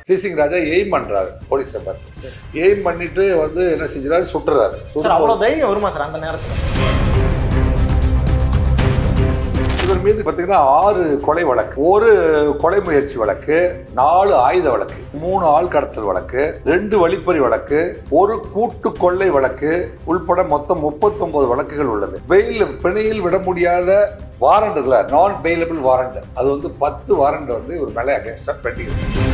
சிசிங் ராஜா aim பண்றாரு போலீஸை பார்த்து எய்ம் பண்ணிட்டு வந்து என்ன செஞ்சுறாரு சுட்டுறாரு சார் சுடும் அவ்வளவு தைரியம் வருமா சார் அந்த நேரத்துல இவர் மீது பார்த்தீங்கன்னா ஆறு கொலை வழக்கு ஒரு கொலை முயற்சி வழக்கு நாலு ஆயுத வழக்கு மூணு ஆள் கடத்தல் வழக்கு ரெண்டு வழிப்பறி வழக்கு ஒரு கூட்டு கொள்ளை வழக்கு உள்பட மொத்தம் 39 வழக்குகள் உள்ளது பெயில் பிணையில் விட முடியாத வாரண்ட் இருக்குல்ல நான் பெயிலபிள் வாரண்ட் அது வந்து பத்து வாரண்ட் வந்து ஒரு மேலே அகேன்ஸ்டாக பெண்டிங்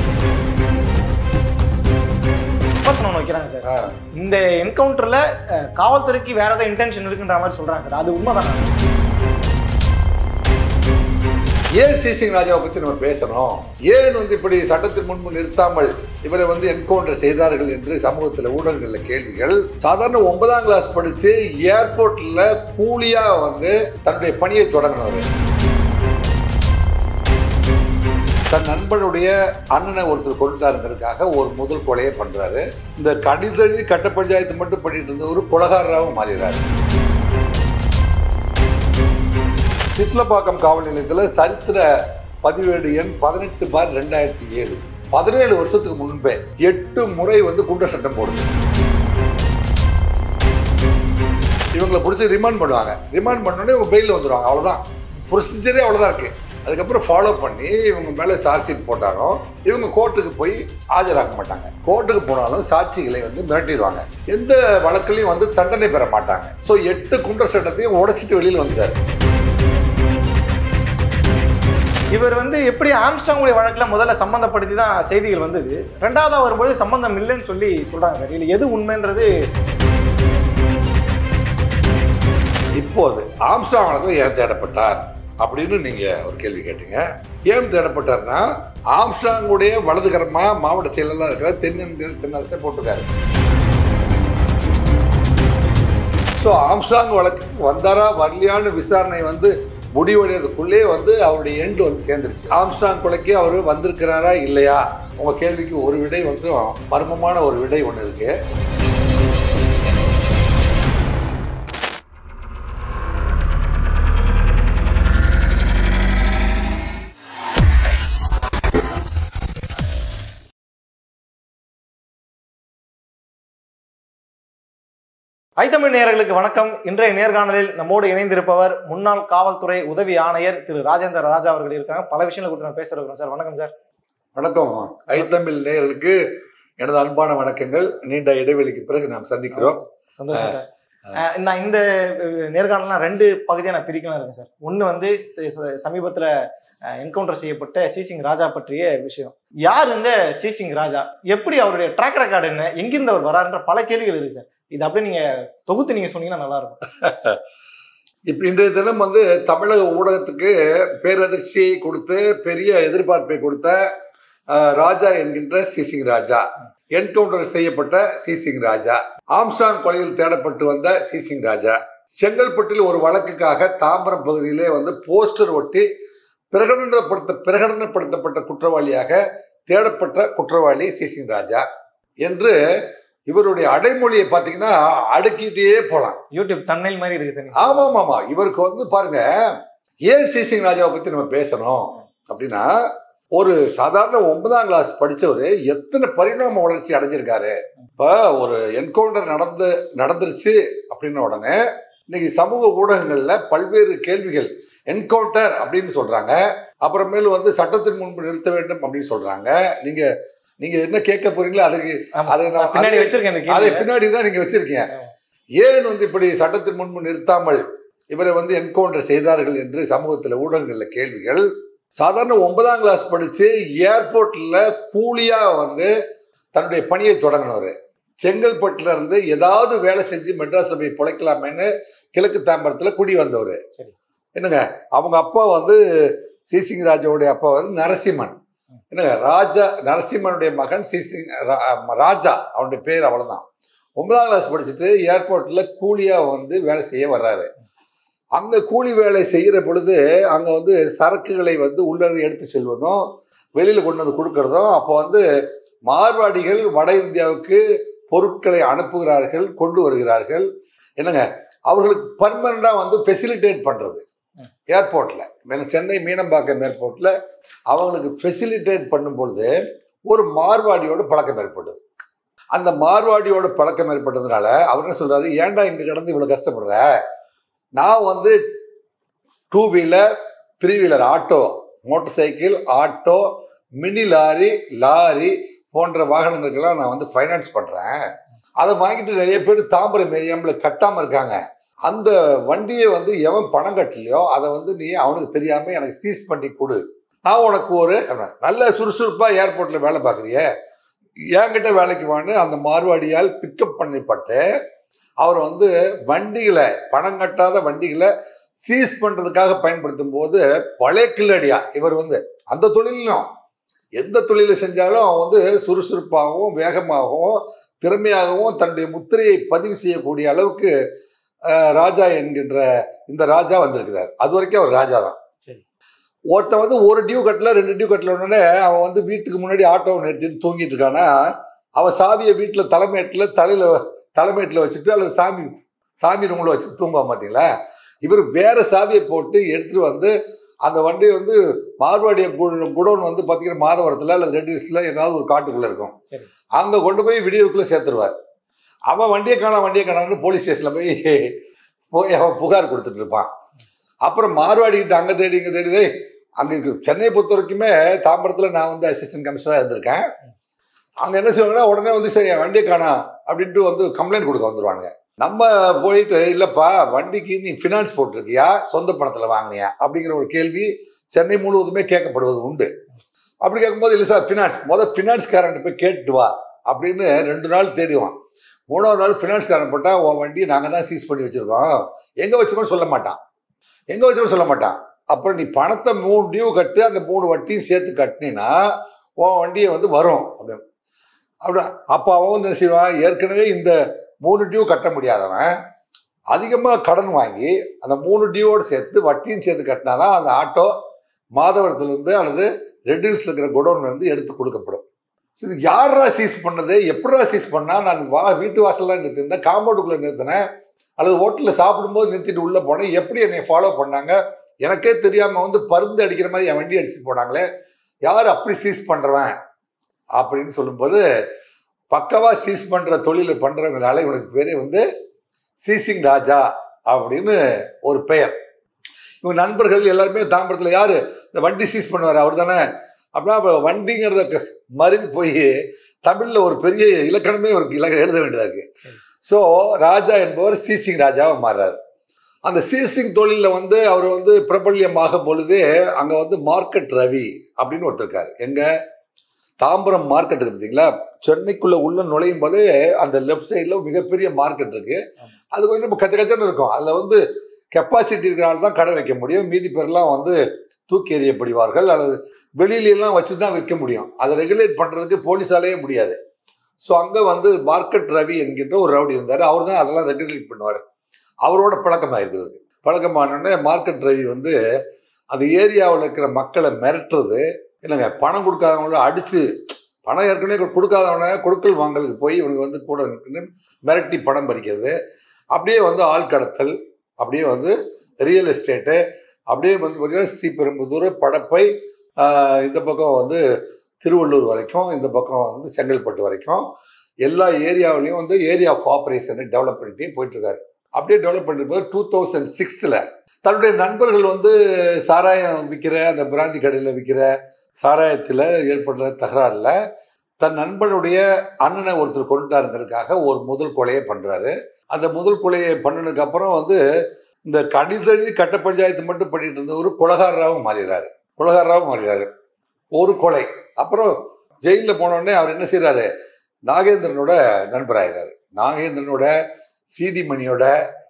விமர்சனம் வைக்கிறாங்க சார் இந்த என்கவுண்டர்ல காவல்துறைக்கு வேற ஏதாவது இன்டென்ஷன் இருக்குன்ற மாதிரி சொல்றாங்க சார் அது உண்மைதானா ஏன் சிசிங் ராஜாவை பற்றி நம்ம பேசணும் ஏன் வந்து இப்படி சட்டத்தின் முன்பு நிறுத்தாமல் இவரை வந்து என்கவுண்டர் செய்தார்கள் என்று சமூகத்தில் ஊடகங்களில் கேள்விகள் சாதாரண ஒன்பதாம் கிளாஸ் படித்து ஏர்போர்ட்டில் கூலியாக வந்து தன்னுடைய பணியை தொடங்கினவர் தன் நண்பனுடைய அண்ணனை ஒருத்தர் கொண்டுட்டாருங்கிறதுக்காக ஒரு முதல் கொலையை பண்றாரு இந்த கடிதழி கட்ட பஞ்சாயத்து மட்டும் பண்ணிட்டு இருந்த ஒரு கொலகாரராகவும் மாறிடுறாரு சிட்லப்பாக்கம் காவல் நிலையத்தில் சரித்திர பதிவேடு எண் பதினெட்டு பார் ரெண்டாயிரத்தி ஏழு பதினேழு வருஷத்துக்கு முன்பே எட்டு முறை வந்து குண்டர் சட்டம் போடுது இவங்களை பிடிச்சி ரிமாண்ட் பண்ணுவாங்க ரிமாண்ட் பண்ணோடனே இவங்க பெயில் வந்துடுவாங்க அவ்வளோதான் ப்ரொசீஜரே அவ்வளோதான் இருக்கு அதுக்கப்புறம் ஃபாலோ பண்ணி இவங்க மேலே சார்ஜ் ஷீட் போட்டாலும் இவங்க கோர்ட்டுக்கு போய் ஆஜராக மாட்டாங்க கோர்ட்டுக்கு போனாலும் சாட்சிகளை வந்து மிரட்டிடுவாங்க எந்த வழக்குலையும் வந்து தண்டனை பெற மாட்டாங்க ஸோ எட்டு குண்டர் சட்டத்தையும் உடைச்சிட்டு வெளியில் வந்துட்டாரு இவர் வந்து எப்படி ஆம்ஸ்டாங்குடைய வழக்குல முதல்ல சம்பந்தப்படுத்தி தான் செய்திகள் வந்தது ரெண்டாவதா வரும்போது சம்பந்தம் இல்லைன்னு சொல்லி சொல்றாங்க சார் இல்லை எது உண்மைன்றது இப்போது ஆம்ஸ்டாங் வழக்கில் ஏன் தேடப்பட்டார் அப்படின்னு நீங்க ஒரு கேள்வி கேட்டீங்க ஏன் தேடப்பட்டார்னா ஆம்ஸ்டாங்குடைய வலதுகரமா மாவட்ட செயலராக இருக்கிற தென்னிந்திய தென்னரசை போட்டிருக்காரு ஸோ ஆம்ஸ்டாங் வழக்கு வந்தாரா வரலையான்னு விசாரணை வந்து முடிவடைறதுக்குள்ளே வந்து அவருடைய எண்டு வந்து சேர்ந்துருச்சு ஆம்ஸ்டாங் கொலைக்கு அவர் வந்திருக்கிறாரா இல்லையா உங்க கேள்விக்கு ஒரு விடை வந்து மர்மமான ஒரு விடை ஒன்று இருக்கு ஐத்தமிழ் நேயர்களுக்கு வணக்கம் இன்றைய நேர்காணலில் நம்மோடு இணைந்திருப்பவர் முன்னாள் காவல்துறை உதவி ஆணையர் திரு ராஜேந்திர ராஜா அவர்கள் இருக்காங்க பல விஷயங்களை குறித்து நான் பேச இருக்கிறோம் சார் வணக்கம் சார் வணக்கம் ஐத்தமிழ் நேயர்களுக்கு எனது அன்பான வணக்கங்கள் நீண்ட இடைவெளிக்கு பிறகு நாம் சந்திக்கிறோம் சந்தோஷம் சார் அஹ் நான் இந்த அஹ், நேர்காணலாம் ரெண்டு பகுதியாக நான் பிரிக்கலாம் இருக்கேன் சார் ஒன்று வந்து ச- சமீபத்துல என்கவுண்டர் செய்யப்பட்ட சிசிங் ராஜா பற்றிய விஷயம் யார் இந்த சிசிங் ராஜா எப்படி அவருடைய ட்ராக் ரெக்கார்டு என்ன எங்கிருந்து அவர் வராருன்ற பல கேள்விகள் இருக்கு சார் இது அப்படியே நீங்க தொகுத்து நீங்க சொன்னீங்கன்னா நல்லா இருக்கும் இப்ப இன்றைய தினம் வந்து தமிழக ஊடகத்துக்கு பேரதிர்ச்சியை கொடுத்து பெரிய எதிர்பார்ப்பை கொடுத்த அஹ், ராஜா என்கின்ற சிசிங் ராஜா என்கவுண்டர் செய்யப்பட்ட சிசிங் ராஜா ஆம்ஸ்டாங் கொலையில் தேடப்பட்டு வந்த சிசிங் ராஜா செங்கல்பட்டில் ஒரு வழக்குக்காக தாம்பரம் பகுதியிலே வந்து போஸ்டர் ஒட்டி பிரகடனப்படுத்த பிரகடனப்படுத்தப்பட்ட குற்றவாளியாக தேடப்பட்ட குற்றவாளி சிசிங் ராஜா என்று இவருடைய அடைமொழியை பார்த்தீங்கன்னா அடுக்கிட்டே போலாம் யூடியூப் தன்னையில் மாதிரி இருக்கு சார் ஆமாம் ஆமா இவருக்கு வந்து பாருங்க ஏன் சிசிங் ராஜாவை பத்தி நம்ம பேசணும் அப்படின்னா ஒரு சாதாரண ஒன்பதாம் கிளாஸ் படிச்சவர் எத்தனை பரிணாம வளர்ச்சி அடைஞ்சிருக்காரு இப்ப ஒரு என்கவுண்டர் நடந்து நடந்துருச்சு அப்படின்ன உடனே இன்னைக்கு சமூக ஊடகங்கள்ல பல்வேறு கேள்விகள் என்கவுண்டர் அப்படின்னு சொல்றாங்க அப்புறமேலு வந்து சட்டத்தின் முன்பு நிறுத்த வேண்டும் அப்படின்னு சொல்றாங்க நீங்க நீங்க என்ன கேட்க போறீங்களோ அதுக்கு ஆமா. அதை நான் பின்னாடி அதை- வச்சிருக்கேன் இந்த அதை கேள்வி பின்னாடி தான் நீங்க வச்சிருக்கீங்க ஏன் வந்து இப்படி சட்டத்தின் முன்பு நிறுத்தாமல் இவரை வந்து என்கவுண்டர் செய்தார்கள் என்று சமூகத்தில் ஊடகங்களில் கேள்விகள் சாதாரண ஒன்பதாம் கிளாஸ் படிச்சு ஏர்போர்ட்ல கூலியா வந்து தன்னுடைய பணியை தொடங்கினவர் செங்கல்பட்டுல இருந்து ஏதாவது வேலை செஞ்சு மெட்ராஸ் போய் பிழைக்கலாமேன்னு கிழக்கு தாம்பரத்துல குடி வந்தவர் சரி. என்னங்க அவங்க அப்பா வந்து சிசிங் ராஜாவுடைய அப்பா வந்து நரசிம்மன் என்னங்க ராஜா நரசிம்மனுடைய மகன் சிசிங் ரா- ராஜா அவனுடைய பேர் அவ்வளவுதான் ஒன்பதாம் கிளாஸ் படிச்சுட்டு ஏர்போர்ட்ல கூலியா வந்து வேலை செய்ய வர்றாரு அங்க கூலி வேலை செய்கிற பொழுது அங்க வந்து சரக்குகளை வந்து உள்ள எடுத்து செல்வதும் வெளியில கொண்டு வந்து கொடுக்கறதும் அப்போ வந்து மார்வாடிகள் வட இந்தியாவுக்கு பொருட்களை அனுப்புகிறார்கள் கொண்டு வருகிறார்கள் என்னங்க அவர்களுக்கு பர்மனண்டா வந்து ஃபெசிலிட்டேட் பண்றது ஏர்போர்ட்ல சென்னை மீனம்பாக்கம் ஏர்போர்ட்ல அவங்களுக்கு ஃபெசிலிட்டேட் பண்ணும் பொழுது ஒரு மார்வாடியோட பழக்கம் ஏற்பட்டது அந்த மார்வாடியோட பழக்கம் ஏற்பட்டதுனால அவர் என்ன சொல்றாரு ஏன்டா இங்க கிடந்து இவ்வளவு கஷ்டப்படுற நான் வந்து two wheeler three wheeler auto motor cycle auto mini lorry lorry போன்ற வாகனங்களுக்கெல்லாம் நான் வந்து ஃபைனான்ஸ் பண்றேன் அதை வாங்கிட்டு நிறைய பேர் தாம்பரம் ஏரியாமில் கட்டாம இருக்காங்க அந்த வண்டியை வந்து எவன் பணம் கட்டலையோ அதை வந்து நீ அவனுக்கு தெரியாம எனக்கு சீஸ் பண்ணி கொடு நான் உனக்கு ஒரு நல்ல சுறுசுறுப்பா ஏர்போர்ட்ல வேலை பார்க்குறிய என்கிட்ட வேலைக்கு வான்னு அந்த மார்வாடியால் பிக்கப் பண்ணப்பட்டு அவர் வந்து வண்டிகளை பணம் கட்டாத வண்டிகளை சீஸ் பண்றதுக்காக பயன்படுத்தும் போது பழைய கில்லடியா இவர் வந்து அந்த தொழிலும் எந்த தொழிலை செஞ்சாலும் அவன் வந்து சுறுசுறுப்பாகவும் வேகமாகவும் திறமையாகவும் தன்னுடைய முத்திரையை பதிவு செய்யக்கூடிய அளவுக்கு அஹ், ராஜா என்கின்ற இந்த ராஜா வந்திருக்கிறார் அது வரைக்கும் அவர் ராஜா தான் சரி. ஒருத்தன் வந்து ஒரு டியூ கட்டல ரெண்டு டியூ கட்டல உடனே அவன் வந்து வீட்டுக்கு முன்னாடி ஆட்டோவை நிறுத்திட்டு தூங்கிட்டு இருக்கானா அவன் சாவியை வீட்டில் தலைமையேட்டில் தலையில தலைமையேட்டில் வச்சுட்டு அல்லது சாமி சாமி ரூமில் வச்சு தூங்க மாட்டீங்களா இவர் வேற சாவியை போட்டு எடுத்துட்டு வந்து அந்த வண்டி வந்து மார்வாடிய குடோன் வந்து பார்த்தீங்கன்னா மாதவரத்தில் அல்லது ரெட் ஹில்ஸில் ஏதாவது ஒரு காட்டுக்குள்ளே இருக்கும் சரி. அங்கே கொண்டு போய் விடியதுக்குள்ளே சேர்த்துருவார் அவன் வண்டியை காணாம் வண்டியை காணாம்னு போலீஸ் ஸ்டேஷனில் போய் போய் அவன் புகார் கொடுத்துட்டு இருப்பான் அப்புறம் மார்வாடிக்கிட்ட அங்கே தேடி இங்கே தேடி "டேய், அங்கே சென்னையை பொறுத்த வரைக்குமே தாம்பரத்தில் நான் வந்து அசிஸ்டன்ட் கமிஷனராக இருந்திருக்கேன் அங்கே என்ன செய்வாங்கன்னா உடனே வந்து சரி என் வண்டியை காணாம் அப்படின்ட்டு வந்து கம்ப்ளைண்ட் கொடுக்க வந்துருவானுங்க நம்ம போயிட்டு இல்லைப்பா வண்டிக்கு நீ ஃபினான்ஸ் போட்டிருக்கியா சொந்த பணத்தில் வாங்கினியா அப்படிங்கிற ஒரு கேள்வி சென்னை முழுவதுமே கேட்கப்படுவது உண்டு அப்படி கேட்கும்போது இல்லை சார் ஃபினான்ஸ் முதல் ஃபினான்ஸ்காரன்ட்டு போய் கேட்டுட்டு வா அப்படின்னு ரெண்டு நாள் தேடுவான் மூணாவது நாள் ஃபினான்ஸ்காரன் போட்டால் உன் வண்டி நாங்கள் தான் சீஸ் பண்ணி வச்சுருக்கோம் எங்கே வச்சுக்கோன்னு சொல்ல மாட்டான் எங்கே வச்சுக்கோன்னு சொல்ல மாட்டான் அப்புறம் நீ பணத்தை மூணு டியூ கட்டு அந்த மூணு வட்டியும் சேர்த்து கட்டினீன்னா உன் வண்டியை வந்து வரும் அப்படின்னு அப்படி அப்போ அவன் வந்து என்ன செய்வான் ஏற்கனவே இந்த மூணு டியூ கட்ட முடியாதவன் அதிகமாக கடன் வாங்கி அந்த மூணு டியூவோடு சேர்த்து வட்டியும் சேர்த்து கட்டினாதான் அந்த ஆட்டோ மாதவரத்துலேருந்து அல்லது ரெட் ஹில்ஸ் இருக்கிற குடோன்ல இருந்து எடுத்து கொடுக்கப்படும் இது யாரா சீஸ் பண்ணது எப்படா சீஸ் பண்ணா நான் வா வீட்டு வாசல்ல நிறுத்திருந்தேன் காம்பவுண்டுக்குள்ள நிறுத்தினேன் அல்லது ஹோட்டலில் சாப்பிடும்போது நிறுத்திட்டு உள்ளே போனேன் எப்படி என்னை ஃபாலோ பண்ணாங்க எனக்கே தெரியாமல் வந்து பருந்து அடிக்கிற மாதிரி என் வண்டி அடிச்சுட்டு போனாங்களே யார் அப்படி சீஸ் பண்ணுறவன் அப்படின்னு சொல்லும்போது பக்கவா சீஸ் பண்ணுற தொழிலை பண்ணுறவங்களால இவனுக்கு பேரே வந்து சீசிங் ராஜா அப்படின்னு ஒரு பெயர் இவங்க நண்பர்கள் எல்லாருமே தாம்பரத்தில் யாரு இந்த வண்டி சீஸ் பண்ணுவார் அவர் தானே அப்படின்னா அப்ப வண்டிங்கிறத க- மருவி போய் தமிழில் ஒரு பெரிய இலக்கணமே ஒரு இலக்க எழுத வேண்டியதா இருக்கு ஸோ ராஜா என்பவர் சீசிங் ராஜாவை மாறுறாரு அந்த சீசிங் தொழிலில் வந்து அவர் வந்து பிரபல்யமாகும் பொழுதே அங்கே வந்து மார்க்கெட் ரவி அப்படின்னு ஒருத்தர் இருக்காரு எங்க தாம்பரம் மார்க்கெட் இருக்கு பார்த்தீங்களா சென்னைக்குள்ள உள்ள நுழையும் போதே அந்த லெஃப்ட் சைடில் மிகப்பெரிய மார்க்கெட் இருக்கு ஆமா. அது கொஞ்சம் கச்ச கச்சன்னு இருக்கும் அதில் வந்து கெப்பாசிட்டி இருக்கிறனால தான் கடை வைக்க முடியும் மீதி பேர்லாம் வந்து தூக்கி எறியப்படுவார்கள் அல்லது வெளியில எல்லாம் வச்சு தான் விற்க முடியும் அதை ரெகுலேட் பண்ணுறதுக்கு போலீஸாலேயே முடியாது ஸோ அங்கே வந்து மார்க்கெட் ரவி என்கின்ற ஒரு ரவுடி இருந்தார் அவர் தான் அதெல்லாம் ரெகுலேட் பண்ணுவார் அவரோட பழக்கமாயிருது இவருக்கு பழக்கமானோடனே மார்க்கெட் ரவி வந்து அந்த ஏரியாவில் இருக்கிற மக்களை மிரட்டுறது இல்லைங்க பணம் கொடுக்காதவங்கள அடித்து பணம் ஏற்கனவே கொடுக்காதவனை கொடுக்கல் வாங்கலுக்கு போய் இவனுக்கு வந்து கூட நின்னு மிரட்டி பணம் பறிக்கிறது அப்படியே வந்து ஆள் கடத்தல் அப்படியே வந்து ரியல் எஸ்டேட்டு அப்படியே வந்து பார்த்தீங்கன்னா ஸ்ரீபெரும்புதூர் படப்பை ஆஹ் இந்த பக்கம் வந்து திருவள்ளூர் வரைக்கும் இந்த பக்கம் வந்து செங்கல்பட்டு வரைக்கும் எல்லா ஏரியாவிலையும் வந்து ஏரியா ஆஃப் ஆப்ரேஷனை டெவலப் பண்ணிட்டே போயிட்டு இருக்காரு அப்படியே டெவலப் பண்ணிட்டு போது டூ தௌசண்ட் சிக்ஸில் தன்னுடைய நண்பர்கள் வந்து சாராயம் விற்கிற அந்த பிராந்தி கடையில் விற்கிற சாராயத்தில் ஏற்படுற தகராறில் தன் நண்பனுடைய அண்ணனை ஒருத்தர் கொண்டுட்டாருங்கிறதுக்காக ஒரு முதல் கொலையை பண்ணுறாரு அந்த முதல் கொலையை பண்ணினதுக்கு அப்புறம் வந்து இந்த கடிதடி கட்ட பஞ்சாயத்து மட்டும் பண்ணிட்டு இருந்த ஒரு கொலகாரராகவும் மாறிடுறாரு கொலகாரராகவும் மாறிடுறாரு ஒரு கொலை அப்புறம் ஜெயிலில் போனோடனே அவர் என்ன செய்றாரு நாகேந்திரனோட நண்பராகிறாரு நாகேந்திரனோட சிடி மணியோட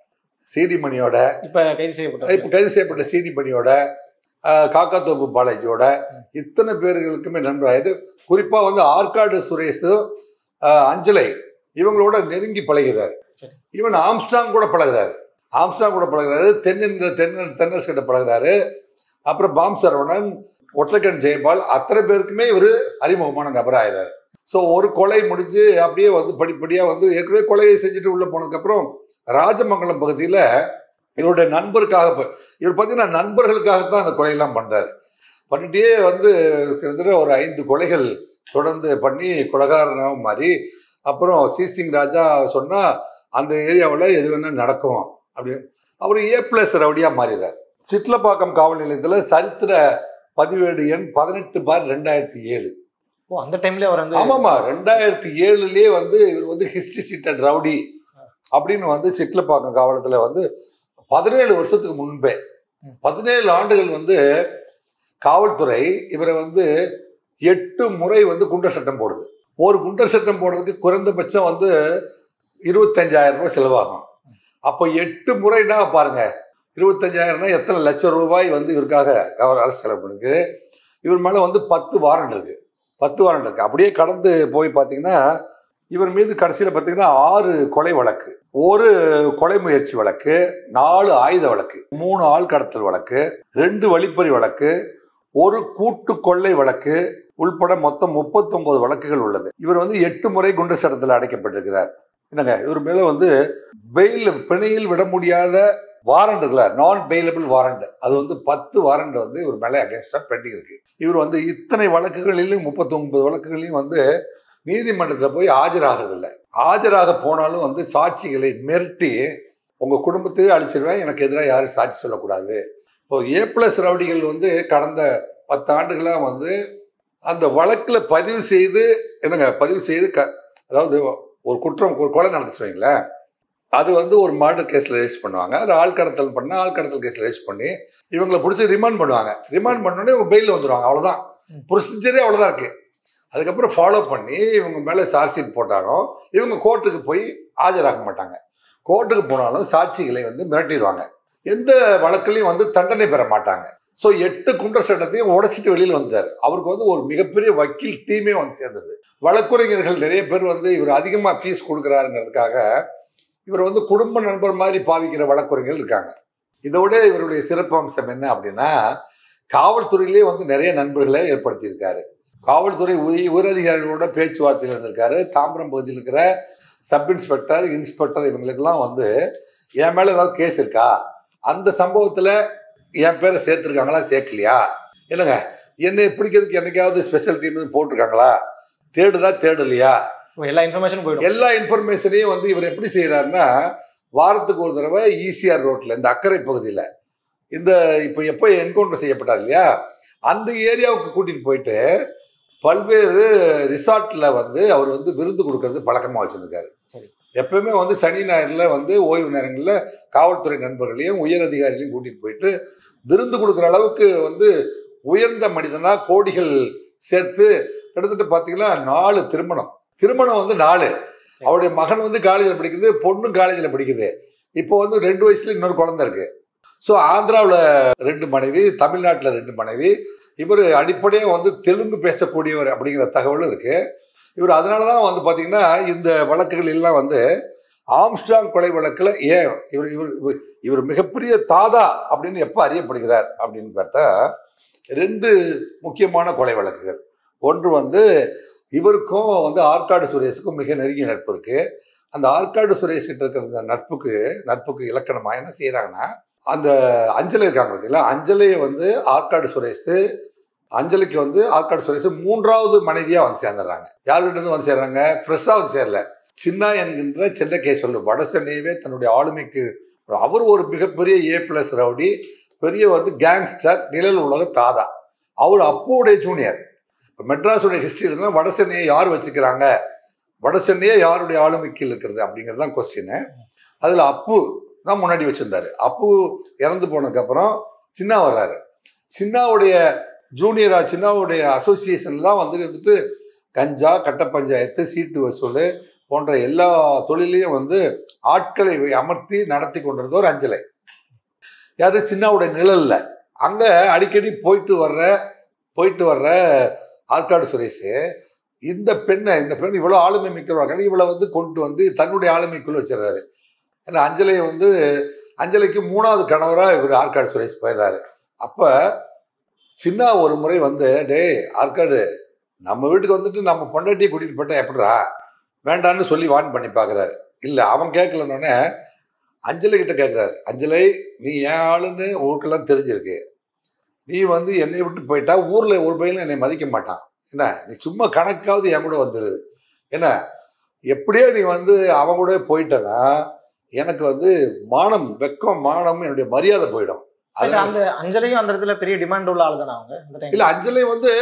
சிடி மணியோட இப்ப கைது செய்யப்பட்டார் இப்போ கைது செய்யப்பட்ட சிடி மணியோட ஆஹ், காக்காத்தோப்பு பாலாஜியோட இத்தனை பேர்களுக்குமே நண்பராயிட்டு குறிப்பாக வந்து ஆற்காடு சுரேஷ் ஆஹ், அஞ்சலை இவங்களோட நெருங்கி பழகிறாரு சரி. ஈவன் ஆம்ஸ்டாங் கூட பழகுறாரு ஆம்ஸ்டாங் கூட பழகுறாரு தென்னின்ற தென்ன தென்னரசு கிட்ட பழகுறாரு அப்புறம் பாம் சரவணன் ஒற்றக்கன் ஜெயபால் அத்தனை பேருக்குமே இவர் அறிமுகமான நபராகிறார் ஸோ ஒரு கொலை முடிஞ்சு அப்படியே வந்து படிப்படியாக வந்து ஏற்கனவே கொலையை செஞ்சுட்டு உள்ளே போனதுக்கப்புறம் ராஜமங்கலம் பகுதியில் இவருடைய நண்பருக்காக ப- இவர் பார்த்தீங்கன்னா நண்பர்களுக்காகத்தான் அந்த கொலையெல்லாம் பண்ணுறாரு பண்ணிட்டே வந்து கிட்டத்தட்ட ஒரு ஐந்து கொலைகள் தொடர்ந்து பண்ணி கொலகாரனாகவும் மாறி அப்புறம் சீசிங் ராஜா சொன்னா அந்த ஏரியாவில் எது வேணா நடக்கும் அப்படின்னு அவர் ஏ பிளஸ் ரவுடியா மாறிடுறார் சிட்லப்பாக்கம் காவல் நிலையத்தில் சரித்திர பதிவேடு எண் பதினெட்டு பார் ரெண்டாயிரத்தி ஏழு ஓ அந்த டைம்ல அவர் வந்து ஆமாமா ரெண்டாயிரத்தி ஏழுலயே வந்து இவர் வந்து ஹிஸ்டரி சீட்டட் ரவுடி அப்படின்னு வந்து சிட்லப்பாக்கம் காவலத்துல வந்து பதினேழு வருஷத்துக்கு முன்பே ம். பதினேழு ஆண்டுகள் வந்து காவல்துறை இவரை வந்து எட்டு முறை வந்து குண்டர் சட்டம் போடுது ஒரு குண்டர் சட்டம் போடுறதுக்கு குறைந்தபட்சம் வந்து இருபத்தஞ்சாயிரம் ரூபாய் செலவாகும் அப்போ எட்டு முறைனா பாருங்க இருபத்தஞ்சாயிரம்னா எத்தனை லட்சம் ரூபாய் வந்து இவருக்காக அவர் அரசு செலவு பண்ணுது இவர் மேல வந்து பத்து வாரண்ட் இருக்கு பத்து வாரண்ட் இருக்கு அப்படியே கடந்து போய் பார்த்தீங்கன்னா இவர் மீது கடைசியில் பார்த்தீங்கன்னா ஆறு கொலை வழக்கு ஒரு கொலை முயற்சி வழக்கு நாலு ஆயுத வழக்கு மூணு ஆள் கடத்தல் வழக்கு ரெண்டு வழிப்பறி வழக்கு ஒரு கூட்டு கொள்ளை வழக்கு உள்பட மொத்தம் 39 வழக்குகள் உள்ளது இவர் வந்து எட்டு முறை குண்டர் சட்டத்தில் அடைக்கப்பட்டிருக்கிறார் என்னங்க இவர் மேல வந்து பெயில் பிணையில் விட முடியாத வாரண்ட் இருக்குல்ல நான் பெயிலபிள் வாரண்ட் அது வந்து பத்து வாரண்ட் வந்து இவர் மேலே அகேன்ஸ்டா பெண்டிங் இருக்கு இவர் வந்து இத்தனை வழக்குகளிலும் 39 வழக்குகளையும் வந்து நீதிமன்றத்தில் போய் ஆஜராகிறதில்ல ஆஜராக போனாலும் வந்து சாட்சிகளை மிரட்டி உங்க குடும்பத்தையே அழிச்சிருவேன் எனக்கு எதிராக யாரும் சாட்சி சொல்லக்கூடாது இப்போ ஏ பிளஸ் ரவுடிகள் வந்து கடந்த பத்து ஆண்டுகளா வந்து அந்த வழக்கில் பதிவு செய்து என்னங்க பதிவு செய்து க அதாவது ஒரு குற்றம் ஒரு கொலை நடந்துச்சு வைங்களேன் அது வந்து ஒரு மர்டர் கேஸில் ரெஜிஸ்டர் பண்ணுவாங்க அது ஆள் கடத்தல் பண்ண ஆள் கடத்தல் கேஸில் ரெஜிஸ்டர் பண்ணி இவங்களை பிடிச்சி ரிமாண்ட் பண்ணுவாங்க ரிமாண்ட் பண்ணோடனே இவங்க பெயில் வந்துடுவாங்க அவ்வளோதான் ம். ப்ரொசீஜரே அவ்வளோதான் இருக்கு அதுக்கப்புறம் ஃபாலோ பண்ணி இவங்க மேலே சார்ஜ் ஷீட் போட்டாலும் இவங்க கோர்ட்டுக்கு போய் ஆஜராக மாட்டாங்க கோர்ட்டுக்கு போனாலும் சாட்சிகளை வந்து மிரட்டிடுவாங்க எந்த வழக்குலையும் வந்து தண்டனை பெற மாட்டாங்க ஸோ எட்டு குண்டர் சட்டத்தையும் உடைச்சிட்டு வெளியில் வந்துட்டார் அவருக்கு வந்து ஒரு மிகப்பெரிய வக்கீல் டீமே வந்து சேர்ந்தது வழக்குரைஞர்கள் நிறைய பேர் வந்து இவர் அதிகமாக ஃபீஸ் கொடுக்குறாருங்கிறதுக்காக இவர் வந்து குடும்ப நண்பர் மாதிரி பாவிக்கிற வழக்குரைஞர்கள் இருக்காங்க இதோட இவருடைய சிறப்பு அம்சம் என்ன அப்படின்னா காவல்துறையிலே வந்து நிறைய நண்பர்களை ஏற்படுத்தியிருக்காரு காவல்துறை உய உயரதிகாரிகளோட பேச்சுவார்த்தையில் இருந்திருக்காரு தாம்பரம் பகுதியில் இருக்கிற சப் இன்ஸ்பெக்டர் இன்ஸ்பெக்டர் இவங்களுக்கெல்லாம் வந்து என் மேல ஏதாவது கேஸ் இருக்கா அந்த சம்பவத்துல என் பேரை சேர்த்துருக்காங்களா சேர்க்கலையா இல்லைங்க என்னை பிடிக்கிறதுக்கு என்னைக்காவது ஸ்பெஷல் டீம் போட்டிருக்காங்களா தேடுதா தேடலையா ஓ, எல்லா இன்ஃபர்மேஷன் போயிடும் எல்லா இன்ஃபர்மேஷனையும் வந்து இவர் எப்படி செய்யறாருன்னா வாரத்துக்கு ஒரு தடவை ஈசிஆர் ரோட்ல இந்த அக்கறை பகுதியில் இந்த இப்போ எப்போ என்கவுண்டர் செய்யப்பட்டார் இல்லையா அந்த ஏரியாவுக்கு கூட்டிட்டு போயிட்டு பல்வேறு ரிசார்ட்ல வந்து அவர் வந்து விருந்து கொடுக்கறது பழக்கமா வச்சிருக்காரு சரி. எப்பவுமே வந்து சனி ஞாயிறுல வந்து ஓய்வு நேரங்களில் காவல்துறை நண்பர்களையும் உயர் அதிகாரிகளையும் கூட்டிட்டு போயிட்டு விருந்து கொடுக்குற அளவுக்கு வந்து உயர்ந்த மனிதனா கோடிகள் சேர்த்து கிட்டத்தட்ட பார்த்தீங்கன்னா நாலு திருமணம் திருமணம் வந்து நாலு அவருடைய மகன் வந்து காலேஜில் படிக்குது பொண்ணும் காலேஜில் படிக்குது இப்போ வந்து ரெண்டு வயசுல இன்னொரு குழந்தை இருக்கு ஸோ ஆந்திராவில் ரெண்டு மனைவி தமிழ்நாட்டில் ரெண்டு மனைவி இவர் அடிப்படையாக வந்து தெலுங்கு பேசக்கூடியவர் அப்படிங்கிற தகவலும் இருக்கு இவர் அதனால தான் வந்து பார்த்தீங்கன்னா இந்த வழக்குகள் எல்லாம் வந்து ஆம்ஸ்டாங் கொலை வழக்கில் ஏன் இவர் இவர் இவர் இவர் மிகப்பெரிய தாதா அப்படின்னு எப்போ அறியப்படுகிறார் அப்படின்னு பார்த்தா ரெண்டு முக்கியமான கொலை வழக்குகள் ஒன்று வந்து இவருக்கும் வந்து ஆற்காடு சுரேஷுக்கும் மிக நெருங்கிய நட்பு இருக்கு அந்த ஆற்காடு சுரேஷ் கிட்ட இருக்கிற அந்த நட்புக்கு நட்புக்கு இலக்கணமா என்ன செய்யறாங்கன்னா அந்த அஞ்சலி இருக்காங்க பார்த்தீங்களா அஞ்சலியை வந்து ஆற்காடு சுரேஷ் அஞ்சலிக்கு வந்து ஆற்காடு சுரேஷ் மூன்றாவது மனைவியா வந்து சேர்ந்துடுறாங்க யார்கிட்ட இருந்து வந்து சேர்றாங்க ஃப்ரெஷ்ஷா வந்து சேரல சின்னா என்கின்ற சென்னை சொல்லு வட சென்னையவே தன்னுடைய ஆளுமைக்கு அவர் ஒரு மிகப்பெரிய ஏ பிளஸ் ரவுடி பெரிய வந்து கேங்ஸ்டர் நிழல் உலக தாதா அவர் அப்போடைய ஜூனியர் இப்போ மெட்ராஸுடைய ஹிஸ்டரி இருந்தால் வட சென்னையை யார் வச்சுக்கிறாங்க வட சென்னையே யாருடைய ஆளுமைக்கு இருக்கிறது அப்படிங்கிறது தான் கொஸ்டின் அதில் அப்பு தான் முன்னாடி வச்சிருந்தாரு அப்பு இறந்து போனதுக்கப்புறம் சின்னா வர்றாரு சின்னாவுடைய ஜூனியரா சின்னாவுடைய அசோசியேஷன் தான் வந்து வந்துட்டு கஞ்சா கட்ட பஞ்சாயத்து சீட்டு வசூல் போன்ற எல்லா தொழிலையும் வந்து ஆட்களை அமர்த்தி நடத்தி கொண்டிருந்த ஒரு அஞ்சலை யாரு சின்னாவுடைய நிழல்ல அங்க அடிக்கடி போயிட்டு வர்ற போயிட்டு வர்ற ஆற்காடு சுரேஷ் இந்த பெண்ணை இந்த பெண் இவ்வளோ ஆளுமை மிக்கிறவர்கள் இவளை வந்து கொண்டு வந்து தன்னுடைய ஆளுமைக்குள்ள வச்சிடறாரு ஏன்னா அஞ்சலியை வந்து அஞ்சலிக்கு மூணாவது கணவராக இவர் ஆற்காடு சுரேஷ் போயிடுறாரு அப்போ சின்ன ஒரு முறை வந்து டேய் ஆற்காடு நம்ம வீட்டுக்கு வந்துட்டு நம்ம பொண்டாட்டியை கூட்டிகிட்டு போயிட்டா எப்படிடா வேண்டான்னு சொல்லி வான் பண்ணி பார்க்குறாரு இல்லை அவன் கேட்கலன்னொடனே அஞ்சலி கிட்ட கேட்குறாரு அஞ்சலை நீ ஏன் ஆளுன்னு ஊருக்கெல்லாம் தெரிஞ்சிருக்கு நீ வந்து என்னை விட்டு போயிட்டா ஊரில் ஒரு பையனும் என்னை மதிக்க மாட்டான் என்ன நீ சும்மா கணக்காவது என் கூட வந்துரு என்ன எப்படியோ நீ வந்து அவன் கூட போயிட்டனா எனக்கு வந்து மானம் வெக்கம் மானம் என்னுடைய மரியாதை போயிடும் சரி, அந்த அஞ்சலியும் அந்த இடத்துல பெரிய டிமாண்ட் உள்ள ஆள் தானே அவங்க அந்த டைம் இல்ல அஞ்சலி வந்து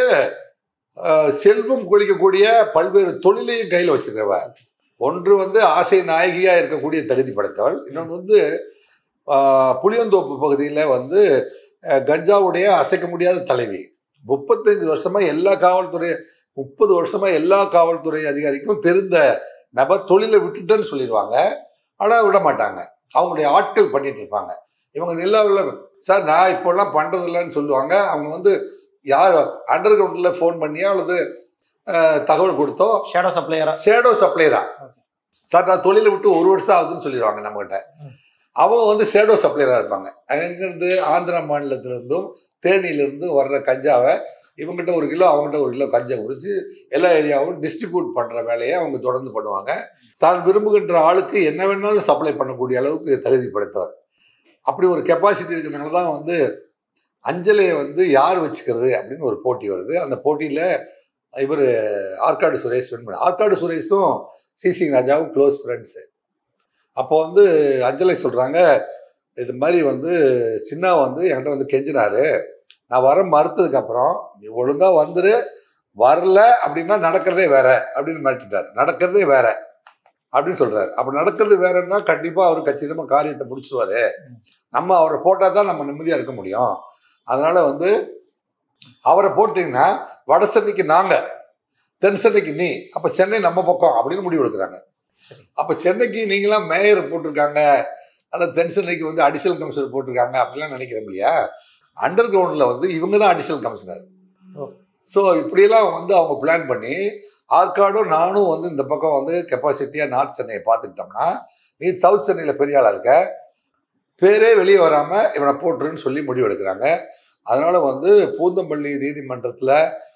அஹ், செல்வம் கொளிக்கக்கூடிய பல்வேறு தொழிலையும் கையில் வச்சிருக்கவ ஒன்று வந்து ஆசை நாயகியா இருக்கக்கூடிய தகுதி படைத்தவள் இன்னொன்று வந்து அஹ், புளியந்தோப்பு பகுதியில் வந்து அஹ், கஞ்சாவுடைய அசைக்க முடியாத தலைவி முப்பத்தஞ்சு வருஷமா எல்லா காவல்துறை முப்பது வருஷமா எல்லா காவல்துறை அதிகாரிக்கும் தெரிந்த நபர் தொழிலை விட்டுட்டேன்னு சொல்லிடுவாங்க ஆனால் விட மாட்டாங்க அவங்களுடைய ஆட்கள் பண்ணிட்டு இருப்பாங்க இவங்க நிலாவில் சார் நான் இப்போல்லாம் பண்றது இல்லைன்னு சொல்லுவாங்க அவங்க வந்து யார் அண்டர் கிரவுண்டில் ஃபோன் பண்ணியோ அல்லது அஹ், தகவல் கொடுத்தோ ஷேடோ சப்ளையரா ஷேடோ சப்ளையரா Okay. சார் நான் தொழிலை விட்டு ஒரு வருஷம் ஆகுதுன்னு சொல்லிடுவாங்க நம்மகிட்ட ம். அவங்க வந்து ஷேடோ சப்ளையரா இருப்பாங்க அங்கிருந்து ஆந்திரா மாநிலத்திலிருந்தும் தேனியிலிருந்தும் வர்ற கஞ்சாவை இவங்ககிட்ட ஒரு கிலோ அவங்ககிட்ட ஒரு கிலோ கஞ்சா குடிச்சு எல்லா ஏரியாவும் டிஸ்ட்ரிபியூட் பண்ற வேலையை அவங்க தொடர்ந்து பண்ணுவாங்க தான் விரும்புகின்ற ஆளுக்கு என்ன வேணாலும் சப்ளை பண்ணக்கூடிய அளவுக்கு தகுதி படைத்தவர் அப்படி ஒரு கெப்பாசிட்டி இருக்கிறனால தான் வந்து அஞ்சலியை வந்து யார் வச்சுக்கிறது அப்படின்னு ஒரு போட்டி வருது அந்த போட்டியில் இவர் ஆற்காடு சுரேஷ் வின் பண்ண ஆற்காடு சுரேஷும் சிசிங் ராஜாவும் க்ளோஸ் ஃப்ரெண்ட்ஸு அப்போ வந்து அஞ்சலை சொல்கிறாங்க இது மாதிரி வந்து சின்னா வந்து என்கிட்ட வந்து கெஞ்சினாரு நான் வர மறுத்ததுக்கப்புறம் நீ ஒழுங்காக வந்துரு வரல அப்படின்னா நடக்கிறதே வேற அப்படின்னு மிரட்டிட்டார் நடக்கிறதே வேற அப்படின்னு சொல்றாரு அப்ப நடக்கிறது வேறன்னா கண்டிப்பா அவர் கச்சிதமா காரியத்தை முடிச்சுவாரு நம்ம அவரை போட்டா தான் நம்ம நிம்மதியா இருக்க முடியும் அதனால வந்து அவரை போட்டீங்கன்னா வட சென்னைக்கு நாங்க தென் சென்னைக்கு நீ அப்ப சென்னை நம்ம பக்கம் அப்படின்னு முடிவு எடுக்கிறாங்க சரி. அப்ப சென்னைக்கு நீங்களாம் மேயர் போட்டிருக்காங்க அல்லது தென் சென்னைக்கு வந்து அடிஷனல் கமிஷனர் போட்டிருக்காங்க அப்படிலாம் நினைக்கிறோம் இல்லையா அண்டர் கிரவுண்ட்ல வந்து இவங்க தான் அடிஷனல் கமிஷனர் ஓ. ஸோ இப்படியெல்லாம் வந்து அவங்க பிளான் பண்ணி ஆற்காடும் நானும் வந்து இந்த பக்கம் வந்து கெப்பாசிட்டியாக நார்த் சென்னையை பார்த்துக்கிட்டோம்னா நீ சவுத் சென்னையில் பெரிய ஆளாக இருக்க பேரே வெளியே வராமல் இவனை போட்டுருன்னு சொல்லி முடிவு எடுக்கிறாங்க அதனால வந்து பூந்தமல்லி நீதிமன்றத்தில்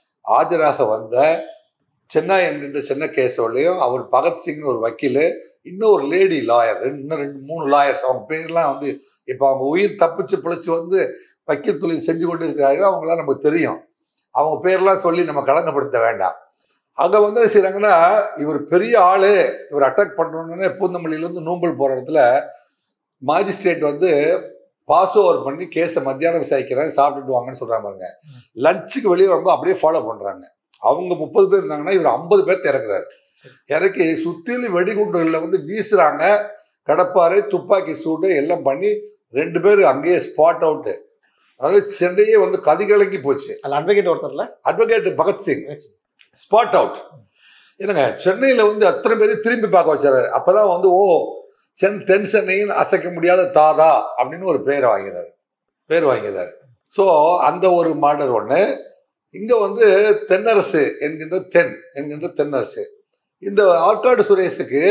ஆஜராக வந்த சென்னை என்கின்ற சென்னை கேசோலையும் அவர் பகத்சிங்னு ஒரு வக்கீல் இன்னும் ஒரு லேடி லாயர் ரெண்டு இன்னும் ரெண்டு மூணு லாயர்ஸ் அவங்க பேர்லாம் வந்து இப்போ அவங்க உயிர் தப்பிச்சு பிழைச்சி வந்து வக்கீல் தொழில் செஞ்சு கொண்டு இருக்கிறார்கள் அவங்களாம் நமக்கு தெரியும் அவங்க பேர்லாம் சொல்லி நம்ம களங்கப்படுத்த வேண்டாம் அங்க வந்து என்ன செய்றாங்கன்னா இவர் பெரிய ஆளு இவர் அட்டாக் பண்றோன்னு பூந்தமல்லியிலேருந்து நூம்பல் போற இடத்துல மாஜிஸ்ட்ரேட் வந்து பாஸ் ஓவர் பண்ணி கேஸை மத்தியானம் விசாரிக்கிறேன் சாப்பிட்டுட்டு வாங்கன்னு சொல்றாங்க பாருங்க லஞ்சுக்கு வெளியே வரும்போது அப்படியே ஃபாலோ பண்றாங்க அவங்க முப்பது பேர் இருந்தாங்கன்னா இவர் ஐம்பது பேர் இறக்குறாரு இறக்கி சுத்திலும் வெடிகுண்டுகளை வந்து வீசுறாங்க கடப்பாறை துப்பாக்கி சூடு எல்லாம் பண்ணி ரெண்டு பேர் அங்கேயே ஸ்பாட் அவுட்டு அதாவது சென்னையே வந்து கதிகலங்கி போச்சு அதுல அட்வொகேட் ஒருத்தர்ல அட்வொகேட் பகத்சிங் ஸ்பாட் அவுட் என்னங்க சென்னையில் வந்து அத்தனை பேரையும் திரும்பி பார்க்க வச்சாரு அப்பதான் வந்து ஓ சென் தென் சென்னையின் அசைக்க முடியாத தாதா அப்படின்னு ஒரு பேர் வாங்கிறாரு பேர் வாங்கிறாரு ஸோ அந்த ஒரு மாடல் ஒன்று இங்கே வந்து தென்னரசு என்கின்ற தென் என்கின்ற தென்னரசு இந்த ஆற்காடு சுரேஷுக்கு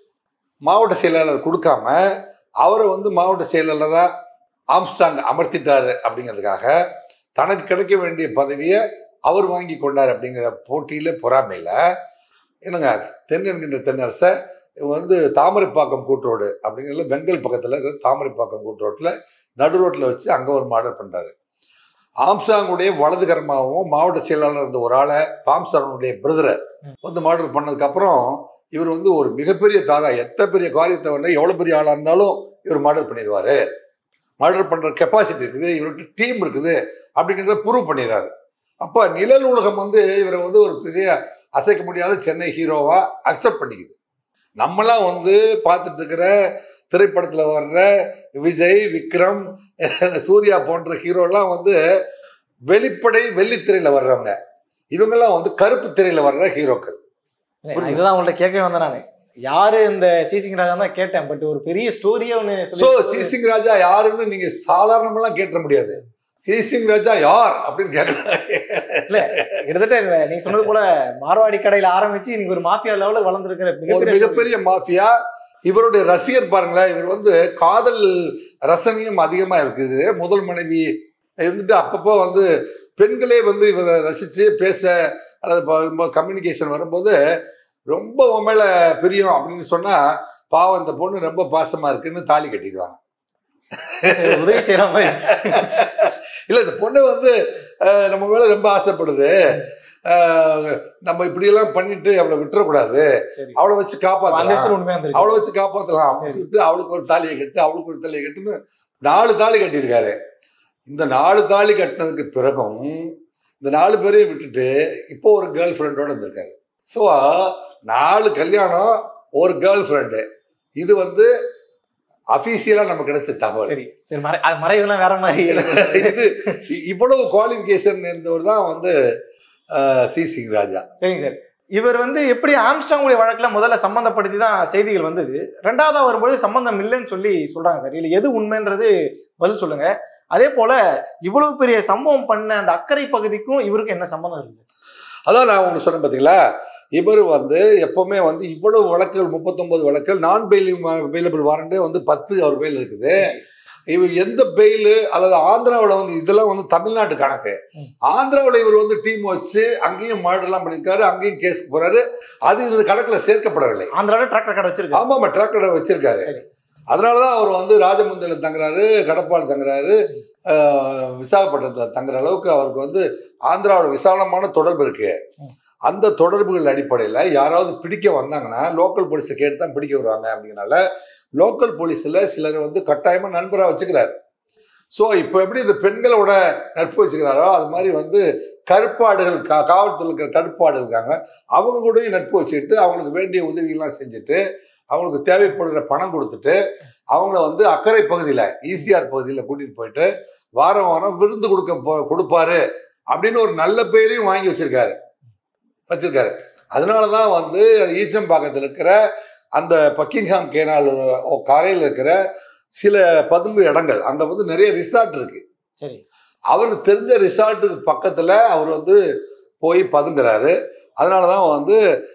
மாவட்ட செயலாளர் கொடுக்காம அவரை வந்து மாவட்ட செயலாளராக ஆம்ஸ்டாங் அமர்த்திட்டாரு அப்படிங்கிறதுக்காக தனக்கு கிடைக்க வேண்டிய பதவியை அவர் வாங்கி கொண்டார் அப்படிங்கிற போட்டியில பொறாமையில என்னங்க தென் என்கின்ற தென்னரசை இவன் வந்து தாமரைப்பாக்கம் கூட்டுரோடு அப்படிங்கிற பெங்கல் பக்கத்துல இருக்கிற தாமரைப்பாக்கம் கூட்டுரோட்டில் நடு ரோட்ல வச்சு அங்க ஒரு மாடல் பண்றாரு ஆம்சாங்குடைய வலதுகரமாகவும் மாவட்ட செயலாளர் இருந்த ஒரு ஆளை பாம்சாரனுடைய பிரதரை வந்து மாடல் பண்ணதுக்கு அப்புறம் இவர் வந்து ஒரு மிகப்பெரிய தாரா எத்தனை பெரிய காரியத்தை வந்து எவ்வளவு பெரிய ஆளா இருந்தாலும் இவர் மாடல் பண்ணிடுவாரு மாடல் பண்ற கெப்பாசிட்டி இருக்குது இவர்கிட்ட டீம் இருக்குது அப்படிங்கிறத ப்ரூவ் பண்ணிடுறாரு அப்ப நிழல் உலகம் வந்து இவரை வந்து ஒரு பெரிய அசைக்க முடியாத சென்னை ஹீரோவா அக்செப்ட் பண்ணிக்குது நம்மலாம் வந்து பார்த்துட்டு இருக்கிற திரைப்படத்துல வர்ற விஜய் விக்ரம் சூர்யா போன்ற ஹீரோலாம் வந்து வெளிப்படை வெள்ளித்திரையில வர்றவங்க இவங்கெல்லாம் வந்து கருப்பு திரையில வர்ற ஹீரோக்கள் புரியுது. இதுதான் உங்கள்ட்ட கேட்கவே வந்தேன் நானு யாரு இந்த சிசிங் ராஜா தான் கேட்டேன் பட் ஒரு பெரிய ஸ்டோரியே ஒண்ணு சோ சொல்லி சிசிங் ராஜா யாருன்னு நீங்க சாதாரணமெல்லாம் கேட்ட முடியாது சிசிங் ராஜா யார் அப்படின்னு கேட்கலாம் கிட்டத்தட்ட இந்த நீங்க சொன்னது போல மார்வாடி கடையில ஆரம்பிச்சு இன்னைக்கு ஒரு மாஃபியா லெவலில் வளர்ந்துருக்கிற ஒரு மிகப்பெரிய story. மிகப்பெரிய மாஃபியா இவருடைய ரசிகர் பாருங்களேன் இவர் வந்து காதல் ரசனையும் அதிகமா இருக்குது முதல் மனைவி இருந்துட்டு அப்பப்போ வந்து பெண்களே வந்து இவரை ரசிச்சு பேச அல்லது கம்யூனிகேஷன் வரும்போது ரொம்ப உன் மேல பிரியம் அப்படின்னு சொன்னா பாவம் இந்த பொண்ணு ரொம்ப பாசமா இருக்குன்னு தாலி கட்டிடுவாங்க சரி, உதவி செய்யற மாதிரி இல்ல இந்த பொண்ணு வந்து அஹ், நம்ம மேல ரொம்ப ஆசைப்படுது ஆஹ், நம்ம இப்படியெல்லாம் பண்ணிட்டு அவளை விட்டுறக்கூடாது சரி அவளை வச்சு அந்த காப்பாற்றலாம் விஷயம் உண்மையா இருந்திருக்கு அவளை வச்சு காப்பாற்றலாம் அப்படின்னு சரி. சொல்லிட்டு அவளுக்கு ஒரு தாலியை கட்டு அவளுக்கு ஒரு தாலியை கட்டுன்னு நாலு தாலி கட்டியிருக்காரு இந்த நாலு தாலி கட்டினதுக்கு பிறகும் இந்த நாலு பேரையும் விட்டுட்டு இப்போ ஒரு கேர்ள் ஃப்ரெண்டோட இருந்திருக்காரு ஸோ நாலு கல்யாணம் ஒரு கேர்ள் ஃப்ரெண்டு இது வந்து அஃபீஷியலாக நம்ம கிடைச்ச தகவல் சரி சரி மறை அது மறைவுலாம் வேற மாதிரி இது இ- இவ்வளவு குவாலிஃபிகேஷன் இருந்தவர் தான் வந்து ஆஹ், சி சிங் ராஜா சரிங்க சார் இவர் வந்து எப்படி ஆம்ஸ்டாங்குடைய வழக்குல முதல்ல சம்பந்தப்படுத்தி தான் செய்திகள் வந்தது ரெண்டாவதா வரும்போது சம்பந்தம் இல்லைன்னு சொல்லி சொல்றாங்க சார் இல்ல எது உண்மைன்றது பதில் சொல்லுங்க அதே போல இவ்வளவு பெரிய சம்பவம் பண்ண அந்த அக்கறை பகுதிக்கும் இவருக்கு என்ன சம்பந்தம் இருக்கு அதான் நான் உங்களுக்கு சொன்னேன் பார்த்தீங்களா இவர் வந்து எப்பவுமே வந்து இவ்வளவு வழக்குகள் முப்பத்தொன்பது வழக்குகள் நான் பெயில் பெயிலபிள் வாரண்டே வந்து பத்து அவர் பெயில் இருக்குது இவர் எந்த பெயில் அதாவது ஆந்திராவில் வந்து இதெல்லாம் வந்து தமிழ்நாட்டு கணக்கு ம். ஆந்திராவில் இவர் வந்து டீம் வச்சு அங்கேயும் மர்டர்லாம் பண்ணியிருக்காரு அங்கேயும் கேஸ்க்கு போறாரு அது இந்த கணக்கில் சேர்க்கப்படவில்லை ஆந்திராவில டிராக்டர் கடை வச்சிருக்காரு ஆமாம் ட்ராக்டரை வச்சிருக்காரு சரி. அதனாலதான் அவர் வந்து ராஜமுந்திரில் தங்குறாரு கடப்பால் தங்குறாரு ஆஹ், விசாகப்பட்டினத்தில் தங்குற அளவுக்கு அவருக்கு வந்து ஆந்திராவோட விசாலமான தொடர்பு இருக்கு ம். அந்த தொடர்புகள் அடிப்படையில் யாராவது பிடிக்க வந்தாங்கன்னா லோக்கல் போலீஸை கேட்டு தான் பிடிக்க வருவாங்க அப்படிங்கனால லோக்கல் போலீஸில் சிலர் வந்து கட்டாயமாக நண்பராக வச்சுக்கிறாரு ஸோ இப்போ எப்படி இந்த பெண்களோட நட்பு வச்சுக்கிறாரோ அது மாதிரி வந்து கருப்பாடுகள் கா காவல்துறை இருக்கிற கருப்பாடு இருக்காங்க அவங்க கூடயும் நட்பு வச்சுக்கிட்டு அவங்களுக்கு வேண்டிய உதவிகள்லாம் செஞ்சுட்டு அவங்களுக்கு தேவைப்படுகிற பணம் கொடுத்துட்டு அவங்கள வந்து அக்கறை பகுதியில் ஈசிஆர் பகுதியில் கூட்டிகிட்டு போயிட்டு வாரம் வாரம் விருந்து கொடுக்க போ கொடுப்பாரு அப்படின்னு ஒரு நல்ல பேரையும் வாங்கி வச்சிருக்காரு வச்சிருக்காரு அதனால தான் வந்து ஈச்சம்பாக்கத்தில் இருக்கிற அந்த பக்கிங்ஹாம் கேனால் கரையில் இருக்கிற சில பதுங்கு இடங்கள் அங்கே வந்து நிறைய ரிசார்ட் இருக்கு சரி அவருக்கு தெரிஞ்ச ரிசார்ட்டுக்கு பக்கத்தில் அவர் வந்து போய் பதுங்குறாரு அதனால தான் வந்து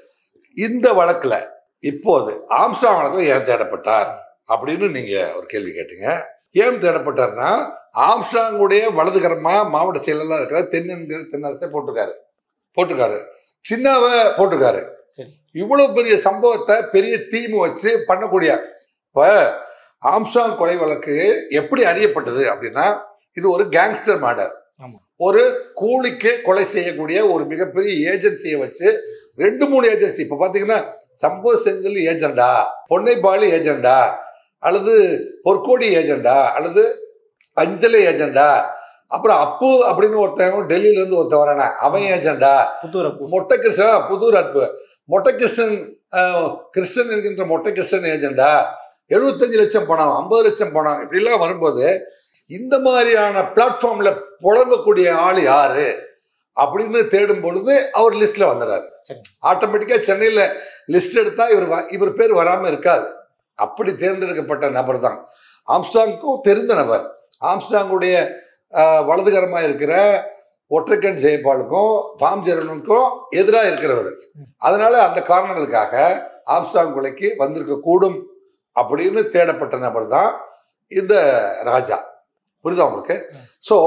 இந்த வழக்கில் இப்போது ஆம்ஸ்டாங் வழக்கில் ஏன் தேடப்பட்டார் அப்படின்னு நீங்கள் ஒரு கேள்வி கேட்டீங்க ஏன் தேடப்பட்டார்னா ஆம்ஸ்டாங்குடைய வலதுகரமா மாவட்ட செயலராக இருக்கிற தென்னன்கிற தென்னரசை போட்டிருக்காரு போட்டிருக்காரு சின்னாவை போட்டிருக்காரு சரி. இவ்வளவு பெரிய சம்பவத்தை பெரிய டீம் வச்சு பண்ணக்கூடிய இப்போ ஆம்ஸ்டாங் கொலை வழக்கு எப்படி அறியப்பட்டது அப்படின்னா இது ஒரு கேங்ஸ்டர் மர்டர் ஆமா. ஒரு கூலிக்கு கொலை செய்யக்கூடிய ஒரு மிகப்பெரிய ஏஜென்சியை வச்சு ரெண்டு மூணு ஏஜென்சி இப்போ பார்த்தீங்கன்னா சம்பவ செந்தில் ஏஜெண்டா பொன்னைப்பாலி ஏஜெண்டா அல்லது பொற்கோடி ஏஜெண்டா அல்லது அஞ்சலி ஏஜெண்டா அப்புறம் அப்பு அப்படின்னு ஒருத்தன் டெல்லியில இருந்து ஒருத்தன் வரானே அவன் ஏஜெண்டா புத்தூர் அப்பு மொட்டை கிருஷ்ணன் புதூர் அற்பு மொட்டை கிருஷ்ணன் ஆஹ், கிருஷ்ணன் என்கின்ற மொட்டை கிருஷ்ணன் ஏஜெண்டா எழுபத்தஞ்சு லட்சம் பணம் ஐம்பது லட்சம் பணம் இப்படிலாம் வரும்போது இந்த மாதிரியான பிளாட்ஃபார்ம்ல புழங்கக்கூடிய ஆள் யாரு அப்படின்னு தேடும் பொழுது அவர் லிஸ்ட்ல வந்துடுறாரு சரி. ஆட்டோமேட்டிக்கா சென்னையில லிஸ்ட் எடுத்தா இவர் வ- இவர் பேர் வராம இருக்காது அப்படி தேர்ந்தெடுக்கப்பட்ட நபர் தான் ஆம்ஸ்டாங்க்கும் தெரிந்த நபர் ஆம்ஸ்டாங்குடைய ஆஹ், வலதுகரமா இருக்கிற ஒற்றைக்கண் ஜெயபாலுக்கும் பாம் ஜெரனுக்கும் எதிராக இருக்கிறவர் அதனால அந்த காரணங்களுக்காக ஆம்ஸ்டாங் கொலைக்கு வந்திருக்க கூடும் அப்படின்னு தேடப்பட்ட நபர் தான் இந்த ராஜா புரியுதா உங்களுக்கு ஸோ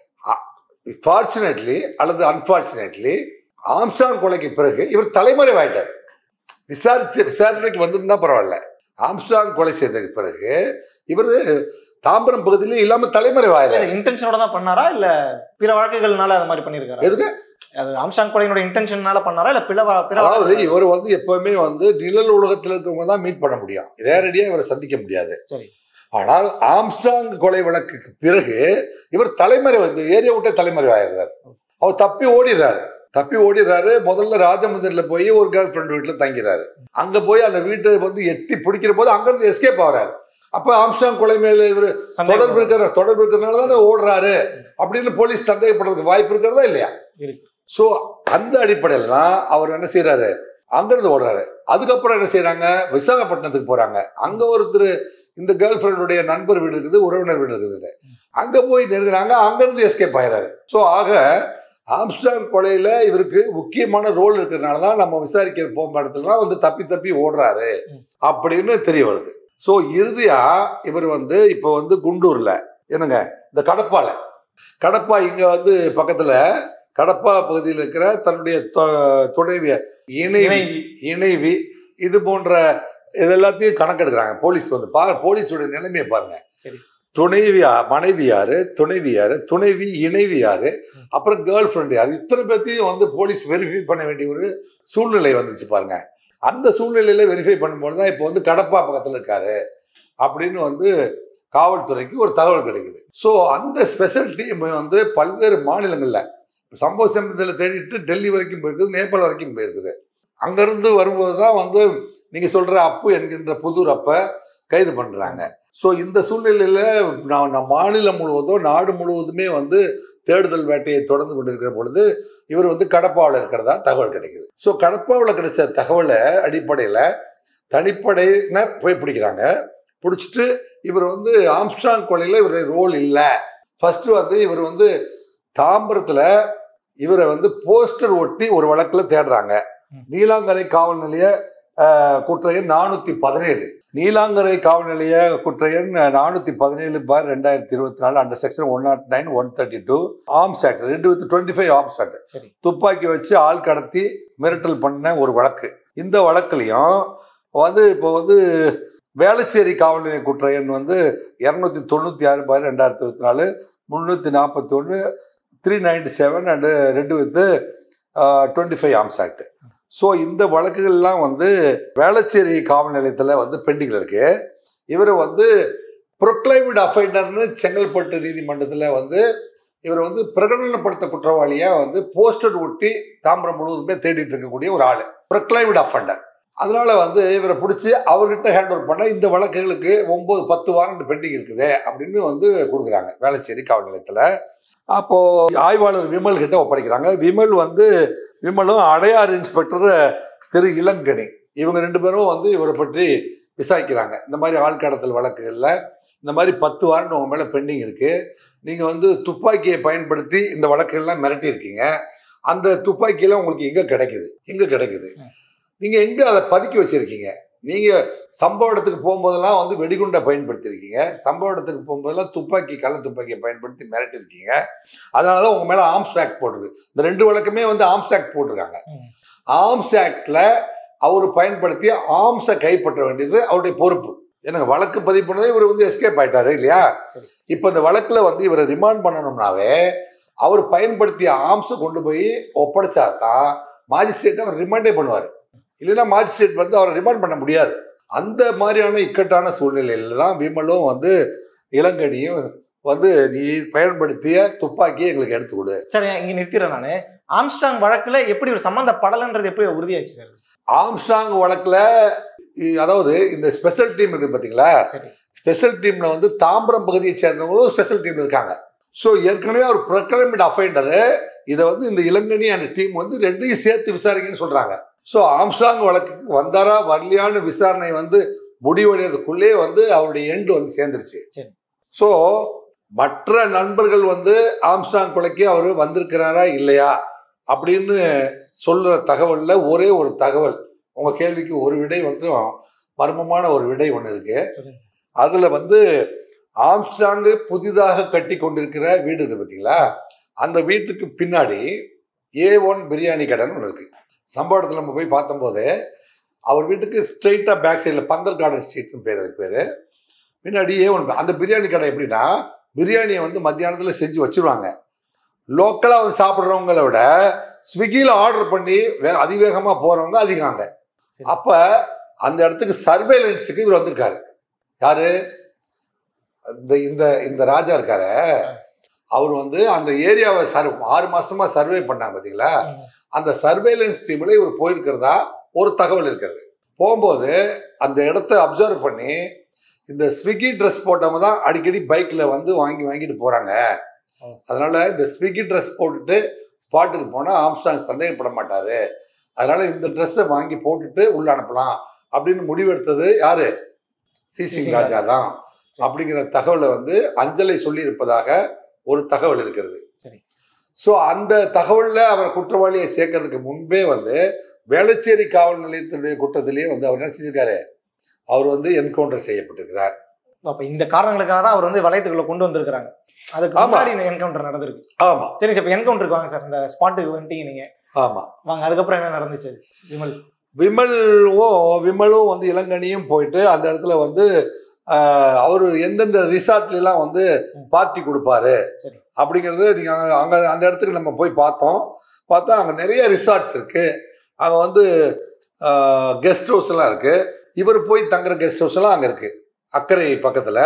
ஃபார்ச்சுனேட்லி அல்லது அன்பார்ச்சுனேட்லி ஆம்ஸ்டாங் கொலைக்கு பிறகு இவர் தலைமறைவாயிட்டார் விசாரிச்சு விசாரணைக்கு வந்திருந்தா பரவாயில்ல ஆம்ஸ்டாங் கொலை செய்ததுக்கு பிறகு இவர் தாம்பரம் பகுதியில இல்லாம தலைமறைவாயிரு இன்டென்ஷனோட தான் பண்ணாரா இல்ல பிற வழக்குகள்னால அது மாதிரி பண்ணிருக்காரா எதுக்கு அது ஆம்ஸ்டாங் கொலையினோட இன்டென்ஷனால பண்ணாரா இல்ல பிற வ- பிற அதாவது வழக்குகள் இவர் வந்து எப்பவுமே வந்து நிழல் உலகத்தில் இருக்கிறவங்க தான் மீட் பண்ண முடியும் நேரடியா இவரை சந்திக்க முடியாது சரி. ஆனால் ஆம்ஸ்டாங் கொலை வழக்குக்கு பிறகு இவர் தலைமறை வந்து ஏரியா விட்டே தலைமறை ஆயிடுறாரு அவர் தப்பி ஓடிடுறாரு தப்பி ஓடிடுறாரு முதல்ல ராஜமந்திரில போய் ஒரு கேர்ள் ஃப்ரெண்ட் வீட்டுல தங்கிறாரு அங்க போய் அந்த வீட்டை வந்து எட்டி பிடிக்கிற போது அங்கிருந்து எஸ்கேப் ஆகுறாரு அப்ப ஆம்ஸ்டாங் கொலை மேல இவர் சந்தேகம் தொடர்பு இருக்கிற தொடர்பு இருக்கிறனால தானே ஓடுறாரு அப்படின்னு போலீஸ் சந்தேகப்படுறதுக்கு வாய்ப்பு இருக்கிறதா இல்லையா இருக்கு. ஸோ அந்த அடிப்படையில் தான் அவர் என்ன செய்யறாரு அங்கிருந்து ஓடுறாரு அதுக்கப்புறம் என்ன செய்யறாங்க விசாகப்பட்டினத்துக்கு போறாங்க அங்க ஒருத்தர் இந்த கேர்ள் ஃப்ரெண்டுடைய நண்பர் வீடு இருக்குது உறவினர் வீடு இருக்குது அங்க போய் நெருங்குறாங்க அங்கிருந்து எஸ்கேப் ஆயிடுறாரு ஸோ ஆக ஆம்ஸ்டாங் கொலையில இவருக்கு முக்கியமான ரோல் இருக்கிறதுனால தான் நம்ம விசாரிக்கிற போகும் இடத்துலலாம் வந்து தப்பி தப்பி ஓடுறாரு ம். அப்படின்னு தெரிய வருது ஸோ இறுதியா இவர் வந்து இப்போ வந்து குண்டூர்ல என்னங்க இந்த கடப்பால கடப்பா இங்க வந்து பக்கத்துல கடப்பா பகுதியில் இருக்கிற தன்னுடைய தொ- துணைவிய இணைவி இணைவி. இணைவி இது போன்ற இது எல்லாத்தையும் கணக்கெடுக்கிறாங்க போலீஸ் வந்து பா போலீஸோட நிலைமையை பாருங்க சரி. துணைவியா மனைவி யாரு துணைவி யாரு துணைவி இணைவி யாரு ம். அப்புறம் கேர்ள் ஃப்ரெண்டு அது இத்தனை பேர்த்தையும் வந்து போலீஸ் வெரிஃபை பண்ண வேண்டிய ஒரு சூழ்நிலை வந்துச்சு பாருங்க அந்த சூழ்நிலையில வெரிஃபை பண்ணும்போது தான் இப்போ வந்து கடப்பா பக்கத்தில் இருக்காரு அப்படின்னு வந்து காவல்துறைக்கு ஒரு தகவல் கிடைக்குது ஸோ அந்த ஸ்பெஷல் டீம் வந்து பல்வேறு மாநிலங்களில் சம்பவ சம்பந்தத்தில் தேடிட்டு டெல்லி வரைக்கும் போயிருக்குது நேபாள் வரைக்கும் போயிருக்குது அங்கேருந்து வரும்போது தான் வந்து நீங்கள் சொல்கிற அப்பு என்கின்ற புதூர் அப்பை கைது பண்ணுறாங்க ஸோ இந்த சூழ்நிலையில் நான் நான் மாநிலம் முழுவதும் நாடு முழுவதுமே வந்து தேடுதல் வேட்டையை தொடர்ந்து கொண்டிருக்கிற பொழுது இவர் வந்து கடப்பாவில் இருக்கிறதா தகவல் கிடைக்குது ஸோ கடப்பாவில் கிடைச்ச தகவலை அடிப்படையில் தனிப்படையினர் போய் பிடிக்கிறாங்க பிடிச்சிட்டு இவர் வந்து ஆம்ஸ்ட்ராங் கொலையில் இவர் ரோல் இல்லை ஃபர்ஸ்ட் வந்து இவர் வந்து தாம்பரத்தில் இவரை வந்து போஸ்டர் ஒட்டி ஒரு வழக்கில் தேடுறாங்க ம். நீலாங்கரை காவல் நிலைய அஹ், குற்ற எண் நானூற்றி பதினேழு நீலாங்கரை காவல் நிலைய குற்ற எண் நானூற்றி பதினேழு பார் ரெண்டாயிரத்தி இருபத்தி நாலு under section one nought nine one thirty two arms act ரெண்டு with twenty five arms act சரி துப்பாக்கி வச்சு ஆள் கடத்தி மிரட்டல் பண்ண ஒரு வழக்கு இந்த வழக்குலையும் வந்து இப்போ வந்து வேளச்சேரி காவல் நிலைய குற்ற எண் வந்து இரநூத்தி தொண்ணூற்றி ஆறு பார் ரெண்டாயிரத்தி இருபத்தி நாலு முந்நூற்றி நாற்பத்தி ஒன்று த்ரீ நைன்டி செவன் அண்டு ரெண்டு with twenty five arms act so இந்த வழக்குகள்லாம் வந்து வேளச்சேரி காவல் நிலையத்தில் வந்து பெண்டிங்கில் இருக்கு இவர் வந்து ப்ரொக்ளைம்டு அஃபைண்டர்னு செங்கல்பட்டு நீதிமன்றத்தில் வந்து இவர் வந்து பிரகடனப்படுத்த குற்றவாளியாக வந்து போஸ்டர் ஒட்டி தாம்பரம் முழுவதுமே தேடிட்டு இருக்கக்கூடிய ஒரு ஆள் ப்ரொக்ளைம்டு அஃபண்டர் அதனால வந்து இவரை பிடிச்சி அவர்கிட்ட ஹேண்ட் ஓவர் பண்ண இந்த வழக்குகளுக்கு ஒன்பது பத்து வாரண்ட் பெண்டிங் இருக்குது அப்படின்னு வந்து கொடுக்குறாங்க வேளச்சேரி காவல் நிலையத்தில் அப்போ ஆய்வாளர் விமல் கிட்ட ஒப்படைக்கிறாங்க விமல் வந்து விமலும் அடையார் இன்ஸ்பெக்டர் திரு இளங்கனி இவங்க ரெண்டு பேரும் வந்து இவரை பற்றி விசாரிக்கிறாங்க இந்த மாதிரி ஆள்கடத்தல் வழக்குகளில் இந்த மாதிரி பத்து வாரண்ட் உங்க மேலே பெண்டிங் இருக்கு நீங்க வந்து துப்பாக்கியை பயன்படுத்தி இந்த வழக்குகள்லாம் மிரட்டி இருக்கீங்க அந்த துப்பாக்கியெல்லாம் உங்களுக்கு எங்க கிடைக்குது எங்க கிடைக்குது ம். நீங்க எங்க அதை பதுக்கி வச்சிருக்கீங்க நீங்க சம்பவ இடத்துக்கு போகும்போதெல்லாம் வந்து வெடிகுண்டை பயன்படுத்தி இருக்கீங்க சம்பவ இடத்துக்கு போகும்போதெல்லாம் துப்பாக்கி கள்ள துப்பாக்கியை பயன்படுத்தி மிரட்டி இருக்கீங்க அதனால தான் உங்க மேல ஆர்ம்ஸ் ஆக்ட் போட்டிருக்கு இந்த ரெண்டு வழக்குமே வந்து ஆர்ம்ஸ் ஆக்ட் போட்டிருக்காங்க ம். ஆர்ம்ஸ் ஆக்ட்ல அவர் பயன்படுத்திய ஆர்ம்ஸை கைப்பற்ற வேண்டியது அவருடைய பொறுப்பு எனக்கு வழக்கு பதிவு பண்ணதே இவர் வந்து எஸ்கேப் ஆயிட்டாரு இல்லையா சரி. இப்போ இந்த வழக்குல வந்து இவரை ரிமாண்ட் பண்ணணும்னாவே அவர் பயன்படுத்திய ஆர்ம்ஸை கொண்டு போய் ஒப்படைச்சா தான் மாஜிஸ்ட்ரேட் அவர் ரிமாண்டே பண்ணுவார் இல்லைன்னா மாஜிஸ்ட்ரேட் வந்து அவரை ரிமாண்ட் பண்ண முடியாது அந்த மாதிரியான இக்கட்டான சூழ்நிலையில தான் விமலும் வந்து இளங்கனியும் வந்து நீ பயன்படுத்திய துப்பாக்கியை எங்களுக்கு எடுத்து கொடு சரி இங்க நிறுத்திடுறேன் நானு ஆம்ஸ்டாங் வழக்குல எப்படி ஒரு சம்பந்தப்படலைன்றது எப்படி உறுதியாச்சு சார் ஆம்ஸ்டாங் வழக்குல இ- அதாவது இந்த ஸ்பெஷல் டீம் இருக்கு பாத்தீங்களா சரி ஸ்பெஷல் டீம்ல வந்து தாம்பரம் பகுதியை சேர்ந்தவங்களும் ஸ்பெஷல் டீம் இருக்காங்க ஸோ ஏற்கனவே ஒரு ப்ரொக்ளைம்டு அஃபைண்டரு இதை வந்து இந்த இளங்கனி அந்த டீம் வந்து ரெண்டையும் சேர்த்து விசாரிக்கன்னு சொல்றாங்க ஸோ ஆம்ஸ்டாங் வழக்குக்கு வந்தாரா வரலையான்னு விசாரணை வந்து முடிவடைறதுக்குள்ளே வந்து அவருடைய எண்டு வந்து சேர்ந்துருச்சு சரி. ஸோ மற்ற நண்பர்கள் வந்து ஆம்ஸ்டாங் கொலைக்கு அவர் வந்திருக்கிறாரா இல்லையா அப்படின்னு சொல்ற தகவல்ல ஒரே ஒரு தகவல் உங்க கேள்விக்கு ஒரு விடை வந்து மர்மமான ஒரு விடை ஒன்று இருக்கு சொல்லுங்க. அதுல வந்து ஆம்ஸ்டாங்கு புதிதாக கட்டி கொண்டிருக்கிற வீடு இருக்கு பார்த்தீங்களா அந்த வீட்டுக்கு பின்னாடி ஏ ஒன் பிரியாணி கடைன்னு ஒன்று இருக்கு சம்பவ இடத்துல நம்ம போய் பார்த்தம்போது அவர் வீட்டுக்கு ஸ்ட்ரெயிட்டாக பேக் சைடில் பந்தல் கார்டன் ஸ்ட்ரீட்னு பேர் அதுக்கு பேர் பின்னாடி ஏ ஒன் அந்த பிரியாணி கடை எப்படின்னா பிரியாணியை வந்து மத்தியானத்தில் செஞ்சு வச்சிருவாங்க லோக்கலாக வந்து சாப்பிட்றவங்கள விட ஸ்விக்கியில் ஆர்டர் பண்ணி வே அதிவேகமாக போகிறவங்க அதிகாங்க சரி. அப்போ அந்த இடத்துக்கு சர்வேலன்ஸுக்கு இவர் வந்திருக்காரு யாரு இந்த இந்த இந்த ராஜா இருக்காரு அவர் வந்து அந்த ஏரியாவை சர்வ் ஆறு மாசமா சர்வே பண்ணாங்க பார்த்தீங்களா ம். அந்த சர்வேலன்ஸ் டீம்ல இவர் போயிருக்கிறதா ஒரு தகவல் இருக்கிறது போகும்போது அந்த இடத்த அப்சர்வ் பண்ணி இந்த ஸ்விக்கி ட்ரெஸ் போட்டவங்க தான் அடிக்கடி பைக்ல வந்து வாங்கி வாங்கிட்டு போறாங்க ஓ. அதனால இந்த ஸ்விக்கி ட்ரெஸ் போட்டுட்டு ஸ்பாட்டுக்கு போனா ஆம்ஸ்டாங் சந்தேகப்பட மாட்டாரு அதனால இந்த ட்ரெஸ்ஸை வாங்கி போட்டுட்டு உள்ள அனுப்பலாம் அப்படின்னு முடிவெடுத்தது யாரு சி சி. சிங் ராஜா தான் சரி. அப்படிங்கிற தகவலை வந்து அஞ்சலை சொல்லி இருப்பதாக ஒரு தகவல் இருக்கிறது சரி. ஸோ அந்த தகவல்ல அவர் குற்றவாளியை சேர்க்கறதுக்கு முன்பே வந்து வேளச்சேரி காவல் நிலையத்தினுடைய குற்றத்திலேயே வந்து அவர் என்ன செஞ்சிருக்காரு அவர் வந்து என்கவுண்டர் செய்யப்பட்டிருக்கிறார் அப்ப இந்த காரணங்களுக்காக தான் அவர் வந்து வளையத்துக்குள்ள கொண்டு வந்திருக்காங்க அதுக்கு ஆமா. முன்னாடி என்கவுண்டர் நடந்திருக்கு ஆமா சரி சார் இப்போ என்கவுண்டருக்கு வாங்க சார் இந்த ஸ்பாட்டுக்கு வந்துட்டீங்க நீங்க ஆமா வாங்க அதுக்கப்புறம் என்ன நடந்துச்சு விமல் விமலும் விமலும் வந்து இளங்கனியும் போயிட்டு அந்த இடத்துல வந்து அவர் எந்தெந்த ரிசார்ட்ல எல்லாம் வந்து பார்ட்டி கொடுப்பாரு சரி. அப்படிங்கிறது நீங்க அங்க- அங்க அந்த இடத்துக்கு நம்ம போய் பார்த்தோம் பார்த்தா அங்க நிறைய ரிசார்ட்ஸ் இருக்கு அங்க வந்து கெஸ்ட் ஹவுஸ் எல்லாம் இருக்கு இவர் போய் தங்குற கெஸ்ட் ஹவுஸ் எல்லாம் அங்க இருக்கு அக்கறை பக்கத்துல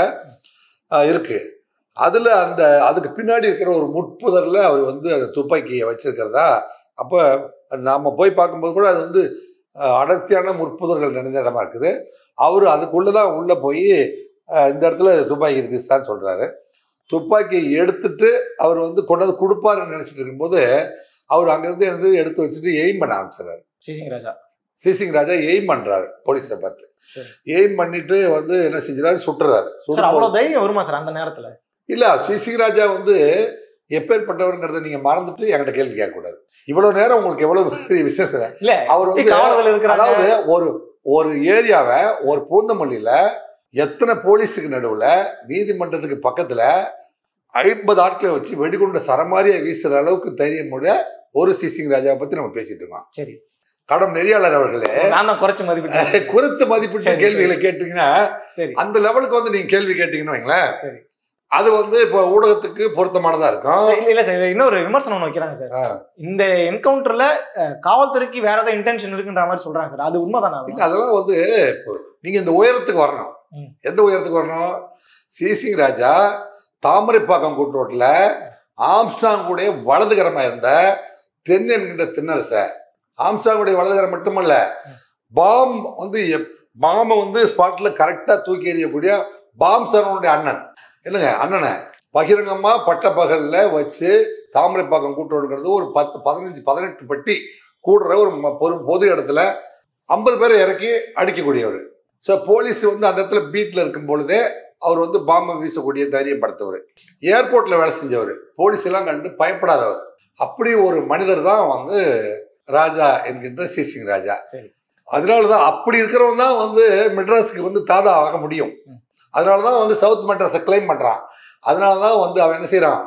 ஆஹ் இருக்கு அதுல அந்த அதுக்கு பின்னாடி இருக்கிற ஒரு முட்புதர்ல அவர் வந்து அந்த துப்பாக்கியை வச்சிருக்கிறதா அப்ப நாம போய் பார்க்கும்போது கூட அது வந்து ஆஹ் அடர்த்தியான முற்புதர்கள் நிறைந்த இடமா இருக்குது அவர் அதுக்குள்ளதான் உள்ள போய் ஆஹ் இந்த இடத்துல துப்பாக்கி இருக்கு சார் சொல்றாரு துப்பாக்கியை எடுத்துட்டு அவர் வந்து கொண்டு வந்து கொடுப்பாருன்னு நினைச்சிட்டு இருக்கும்போது அவர் அங்கிருந்து இருந்து எடுத்து வச்சுட்டு எய்ம் பண்ண ஆரம்பிச்சிடறாரு சிசிங் ராஜா சிசிங் ராஜா எய்ம் பண்றாரு போலீஸை பார்த்து சரி. எய்ம் பண்ணிட்டு வந்து என்ன செஞ்சுறாரு சுட்டுறாரு சார் சுடும்போது- அவ்வளவு தைரியம் வருமா சார் அந்த நேரத்துல இல்ல சிசிங் ராஜா வந்து எப்பேற்பட்டவருங்கிறத நீங்க மறந்துட்டு என்கிட்ட கேள்வி கேட்கக்கூடாது இவ்வளவு நேரம் உங்களுக்கு எவ்வளவு பெரிய விஷயம் சொல்றேன். இல்ல அவர் சுத்தி வந்து- காவலர்கள் இருக்கிறாங்க அதாவது ஒரு ஒரு ஏரியாவை ஒரு பூந்தமல்லியில எத்தனை போலீஸுக்கு நடுவுல நீதிமன்றத்துக்கு பக்கத்துல ஐம்பது ஆட்களை வச்சு வெடிகுண்ட சரமாரியா வீசுற அளவுக்கு தைரியம் உள்ள ஒரு சிசிங் ராஜாவை பத்தி நம்ம பேசிட்டு இருக்கோம் சரி கடம் நெறியாளர் அவர்களே நான் தான் குறைச்சு மதிப்பிட்டேன் குறைத்து மதிப்பிட்ட சரி, கேள்விகளை கேட்டீங்கன்னா சரி அந்த லெவலுக்கு வந்து நீங்க கேள்வி கேட்டீங்கன்னு வைங்களேன் சரி அது வந்து இப்போ ஊடகத்துக்கு பொருத்தமானதா இருக்கும் இல்ல இல்ல சார் இன்னொரு விமர்சனம் ஒண்ணு வைக்கிறாங்க சார் ஆ. இந்த என்கவுண்டர்ல காவல்துறைக்கு வேற ஏதாவது இன்டென்ஷன் இருக்குன்ற மாதிரி சொல்றாங்க சார் அது உண்மைதானா இல்ல, அதெல்லாம் வந்து இப்போ நீங்க இந்த உயரத்துக்கு வரணும் ம். எந்த உயரத்துக்கு வரணும் சிசிங் ராஜா தாமரைப்பாக்கம் கூட்டோட்டில் ஆம்ஸ்டாங் கூட வலதுகரமா இருந்த தென் என்கின்ற தென்னரச ஆம்ஸ்டாங் உடைய வலதுகரம் மட்டுமல்ல பாம் வந்து பாம்பை வந்து ஸ்பாட்ல கரெக்டா தூக்கி எறியக்கூடிய பாம் சரவனுடைய அண்ணன் என்னங்க அண்ணனை பகிரங்கமா பட்ட பகல்ல வச்சு தாமரைப்பாக்கம் கூட்டோடுங்கிறது ஒரு பத்து பதினஞ்சு பதினெட்டு பட்டி கூடுற ஒரு ம- பொது- பொது இடத்துல ஐம்பது பேரை இறக்கி அடிக்கக்கூடியவர் ஸோ போலீஸ் வந்து அந்த இடத்துல பீட்ல இருக்கும் பொழுதே அவர் வந்து பாம்பை வீசக்கூடிய தைரியம் படுத்தவர் ஏர்போர்ட்ல வேலை செஞ்சவர் போலீஸ் எல்லாம் கண்டு பயப்படாதவர் அப்படி ஒரு மனிதர் தான் வந்து ராஜா என்கின்ற சிசிங் ராஜா சரி அதனால தான் அப்படி இருக்கிறவன் தான் வந்து மெட்ராஸுக்கு வந்து தாதா ஆக முடியும் ம். அதனால தான் வந்து சவுத் மெட்ராஸை கிளைம் பண்றான் அதனால தான் வந்து அவன் என்ன செய்றான்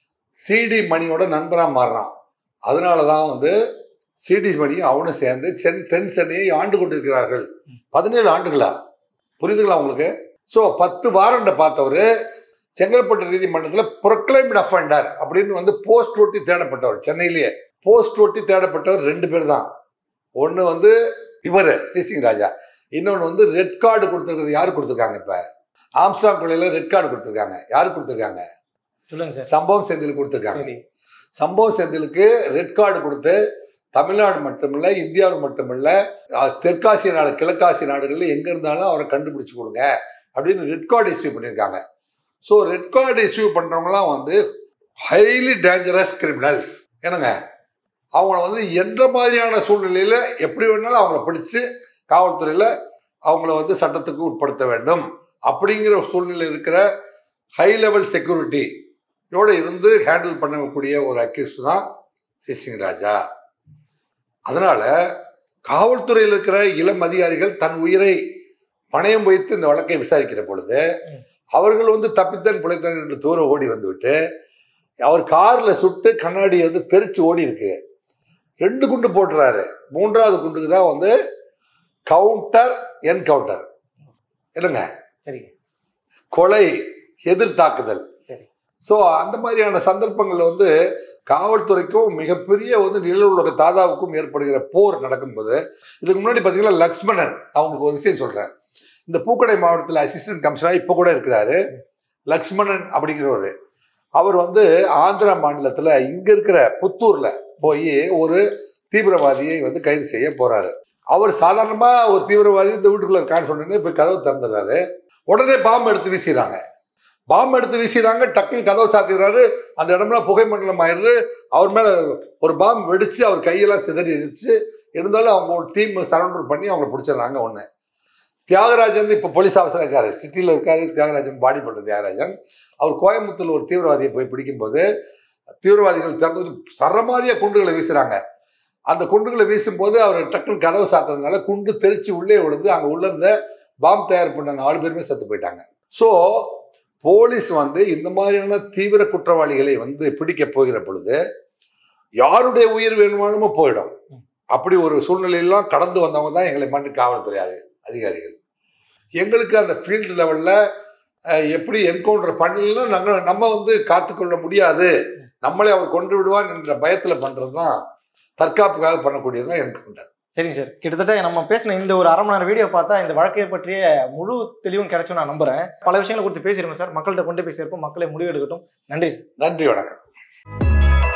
சிடி மணியோட நண்பரா மாறுறான் அதனால தான் வந்து சிடி மணியும் அவனும் சேர்ந்து சென் தென் சென்னையை ஆண்டு கொண்டிருக்கிறார்கள் பதினேழு ஆண்டுகளா புரியுதுங்களா உங்களுக்கு ஸோ பத்து வாரண்ட பார்த்தவர் செங்கல்பட்டு நீதிமன்றத்தில் ப்ரொக்ளைம்ட் அஃபண்டர் அப்படின்னு வந்து போஸ்ட் ஒட்டி தேடப்பட்டவர் சென்னையிலேயே போஸ்ட் ஒட்டி தேடப்பட்டவர் ரெண்டு பேர் தான் ஒன்று வந்து இவர் சிசிங் ராஜா இன்னொன்று வந்து ரெட் கார்டு கொடுத்துருக்கிறது யாரு கொடுத்துருக்காங்க இப்போ ஆம்ஸ்டாங் கொலையில ரெட் கார்டு கொடுத்துருக்காங்க யாரு கொடுத்துருக்காங்க சொல்லுங்க சார் சம்பவம் செந்தில் கொடுத்துருக்காங்க சரி சம்பவ செந்திலுக்கு ரெட் கார்டு கொடுத்து தமிழ்நாடு மட்டுமில்ல இந்தியாவில் மட்டுமில்ல அஹ், தெற்காசிய நாடு கிழக்காசிய நாடுகளில் எங்க இருந்தாலும் அவரை கண்டுபிடிச்சு கொடுங்க அப்படின்னு ரெட் கார்டு இஸ்யூ பண்ணியிருக்காங்க ஸோ ரெட் கார்டு இஸ்யூ பண்றவங்கலாம் வந்து ஹைலி டேஞ்சரஸ் கிரிமினல்ஸ் என்னங்க அவங்கள வந்து எந்த மாதிரியான சூழ்நிலையில எப்படி வேணாலும் அவங்கள பிடிச்சு காவல்துறையில அவங்கள வந்து சட்டத்துக்கு உட்படுத்த வேண்டும் அப்படிங்கிற ஒரு சூழ்நிலை இருக்கிற ஹை லெவல் செக்யூரிட்டி இதோட இருந்து ஹேண்டில் பண்ணக்கூடிய ஒரு அக்யூஸ் தான் சிசிங் ராஜா அதனால காவல்துறையில் இருக்கிற இளம் அதிகாரிகள் தன் உயிரை பணயம் வைத்து இந்த வழக்கை விசாரிக்கிற பொழுது ம். அவர்கள் வந்து தப்பித்தன் பிழைத்தன் என்று தூரம் ஓடி வந்துவிட்டு அவர் கார்ல சுட்டு கண்ணாடி வந்து தெரிச்சு ஓடி இருக்கு ரெண்டு குண்டு போட்டுறாரு மூன்றாவது குண்டுக்கு தான் வந்து கவுண்டர் என்கவுண்டர் என்னங்க சரி கொலை எதிர் தாக்குதல் சரி ஸோ அந்த மாதிரியான சந்தர்ப்பங்கள்ல வந்து காவல்துறைக்கும் மிகப்பெரிய வந்து நிழலுலக தாதாவுக்கும் ஏற்படுகிற போர் நடக்கும்போது இதுக்கு முன்னாடி பார்த்தீங்கன்னா லக்ஷ்மணன் அவங்களுக்கு ஒரு விஷயம் சொல்றேன் இந்த பூக்கடை மாவட்டத்தில் அசிஸ்டன்ட் கமிஷனர் இப்போ கூட இருக்கிறாரு லக்ஷ்மணன் அப்படிங்கிறவர் அவர் வந்து ஆந்திரா மாநிலத்தில் இங்க இருக்கிற புத்தூர்ல போய் ஒரு தீவிரவாதியை வந்து கைது செய்ய போறாரு அவர் சாதாரணமா ஒரு தீவிரவாதி இந்த வீட்டுக்குள்ள இருக்கான்னு சொன்னோன்னே போய் கதவு திறந்துடுறாரு உடனே பாம்பு எடுத்து வீசிடுறாங்க பாம்பு எடுத்து வீசிடுறாங்க டக்குன்னு கதவை சாத்திடுறாரு அந்த இடம்லாம் புகை மண்டலம் ஆயிடுது அவர் மேல ஒரு பாம்பு வெடிச்சு அவர் கையெல்லாம் சிதறிடுச்சு இருந்தாலும் அவங்க ஒரு டீம் சரண்டர் பண்ணி அவங்கள பிடிச்சிடுறாங்க ஒன்று தியாகராஜன் இப்போ போலீஸ் ஆஃபீஸர் இருக்காரு சிட்டியில் இருக்காரு தியாகராஜன் பாடி பண்ற தியாகராஜன் அவர் கோயம்புத்தூர்ல ஒரு தீவிரவாதியை போய் பிடிக்கும்போது தீவிரவாதிகள் திறந்து சரமாரியா குண்டுகளை வீசுறாங்க அந்த குண்டுகளை வீசும்போது அவர் டக்குன்னு கதவை சாத்துறதுனால குண்டு தெரிச்சு உள்ளே விழுந்து அங்கே உள்ள இருந்த பாம் தயார் பண்ண நாலு பேருமே செத்து போயிட்டாங்க ஸோ போலீஸ் வந்து இந்த மாதிரியான தீவிர குற்றவாளிகளை வந்து பிடிக்க போகிற பொழுது யாருடைய உயிர் வேணுமானுமோ போயிடும் அப்படி ஒரு சூழ்நிலையெல்லாம் கடந்து வந்தவங்க தான் எங்களை மண்ணு காவல்துறை அதி- அதிகாரிகள் எங்களுக்கு அந்த ஃபீல்டு லெவலில் எப்படி என்கவுண்டர் பண்ணலாம் நாங்கள் நம்ம வந்து காத்துக்கொள்ள முடியாது நம்மளே அவர் கொண்டு விடுவான் என்ற பயத்தில் பண்ணுறது தான் தற்காப்புக்காக பண்ணக்கூடியது தான் என்கவுண்டர் சரிங்க சார் கிட்டத்தட்ட நம்ம பேசின இந்த ஒரு அரை மணி நேரம் வீடியோ பார்த்தா இந்த வழக்கை பற்றிய முழு தெளிவும் கிடைச்சும் நான் நம்புறேன் பல விஷயங்களை குறித்து பேசியிருக்கோம் சார் மக்கள்கிட்ட கொண்டு போய் சேர்ப்போம் மக்களை முடிவு எடுக்கட்டும் நன்றி சார் நன்றி வணக்கம்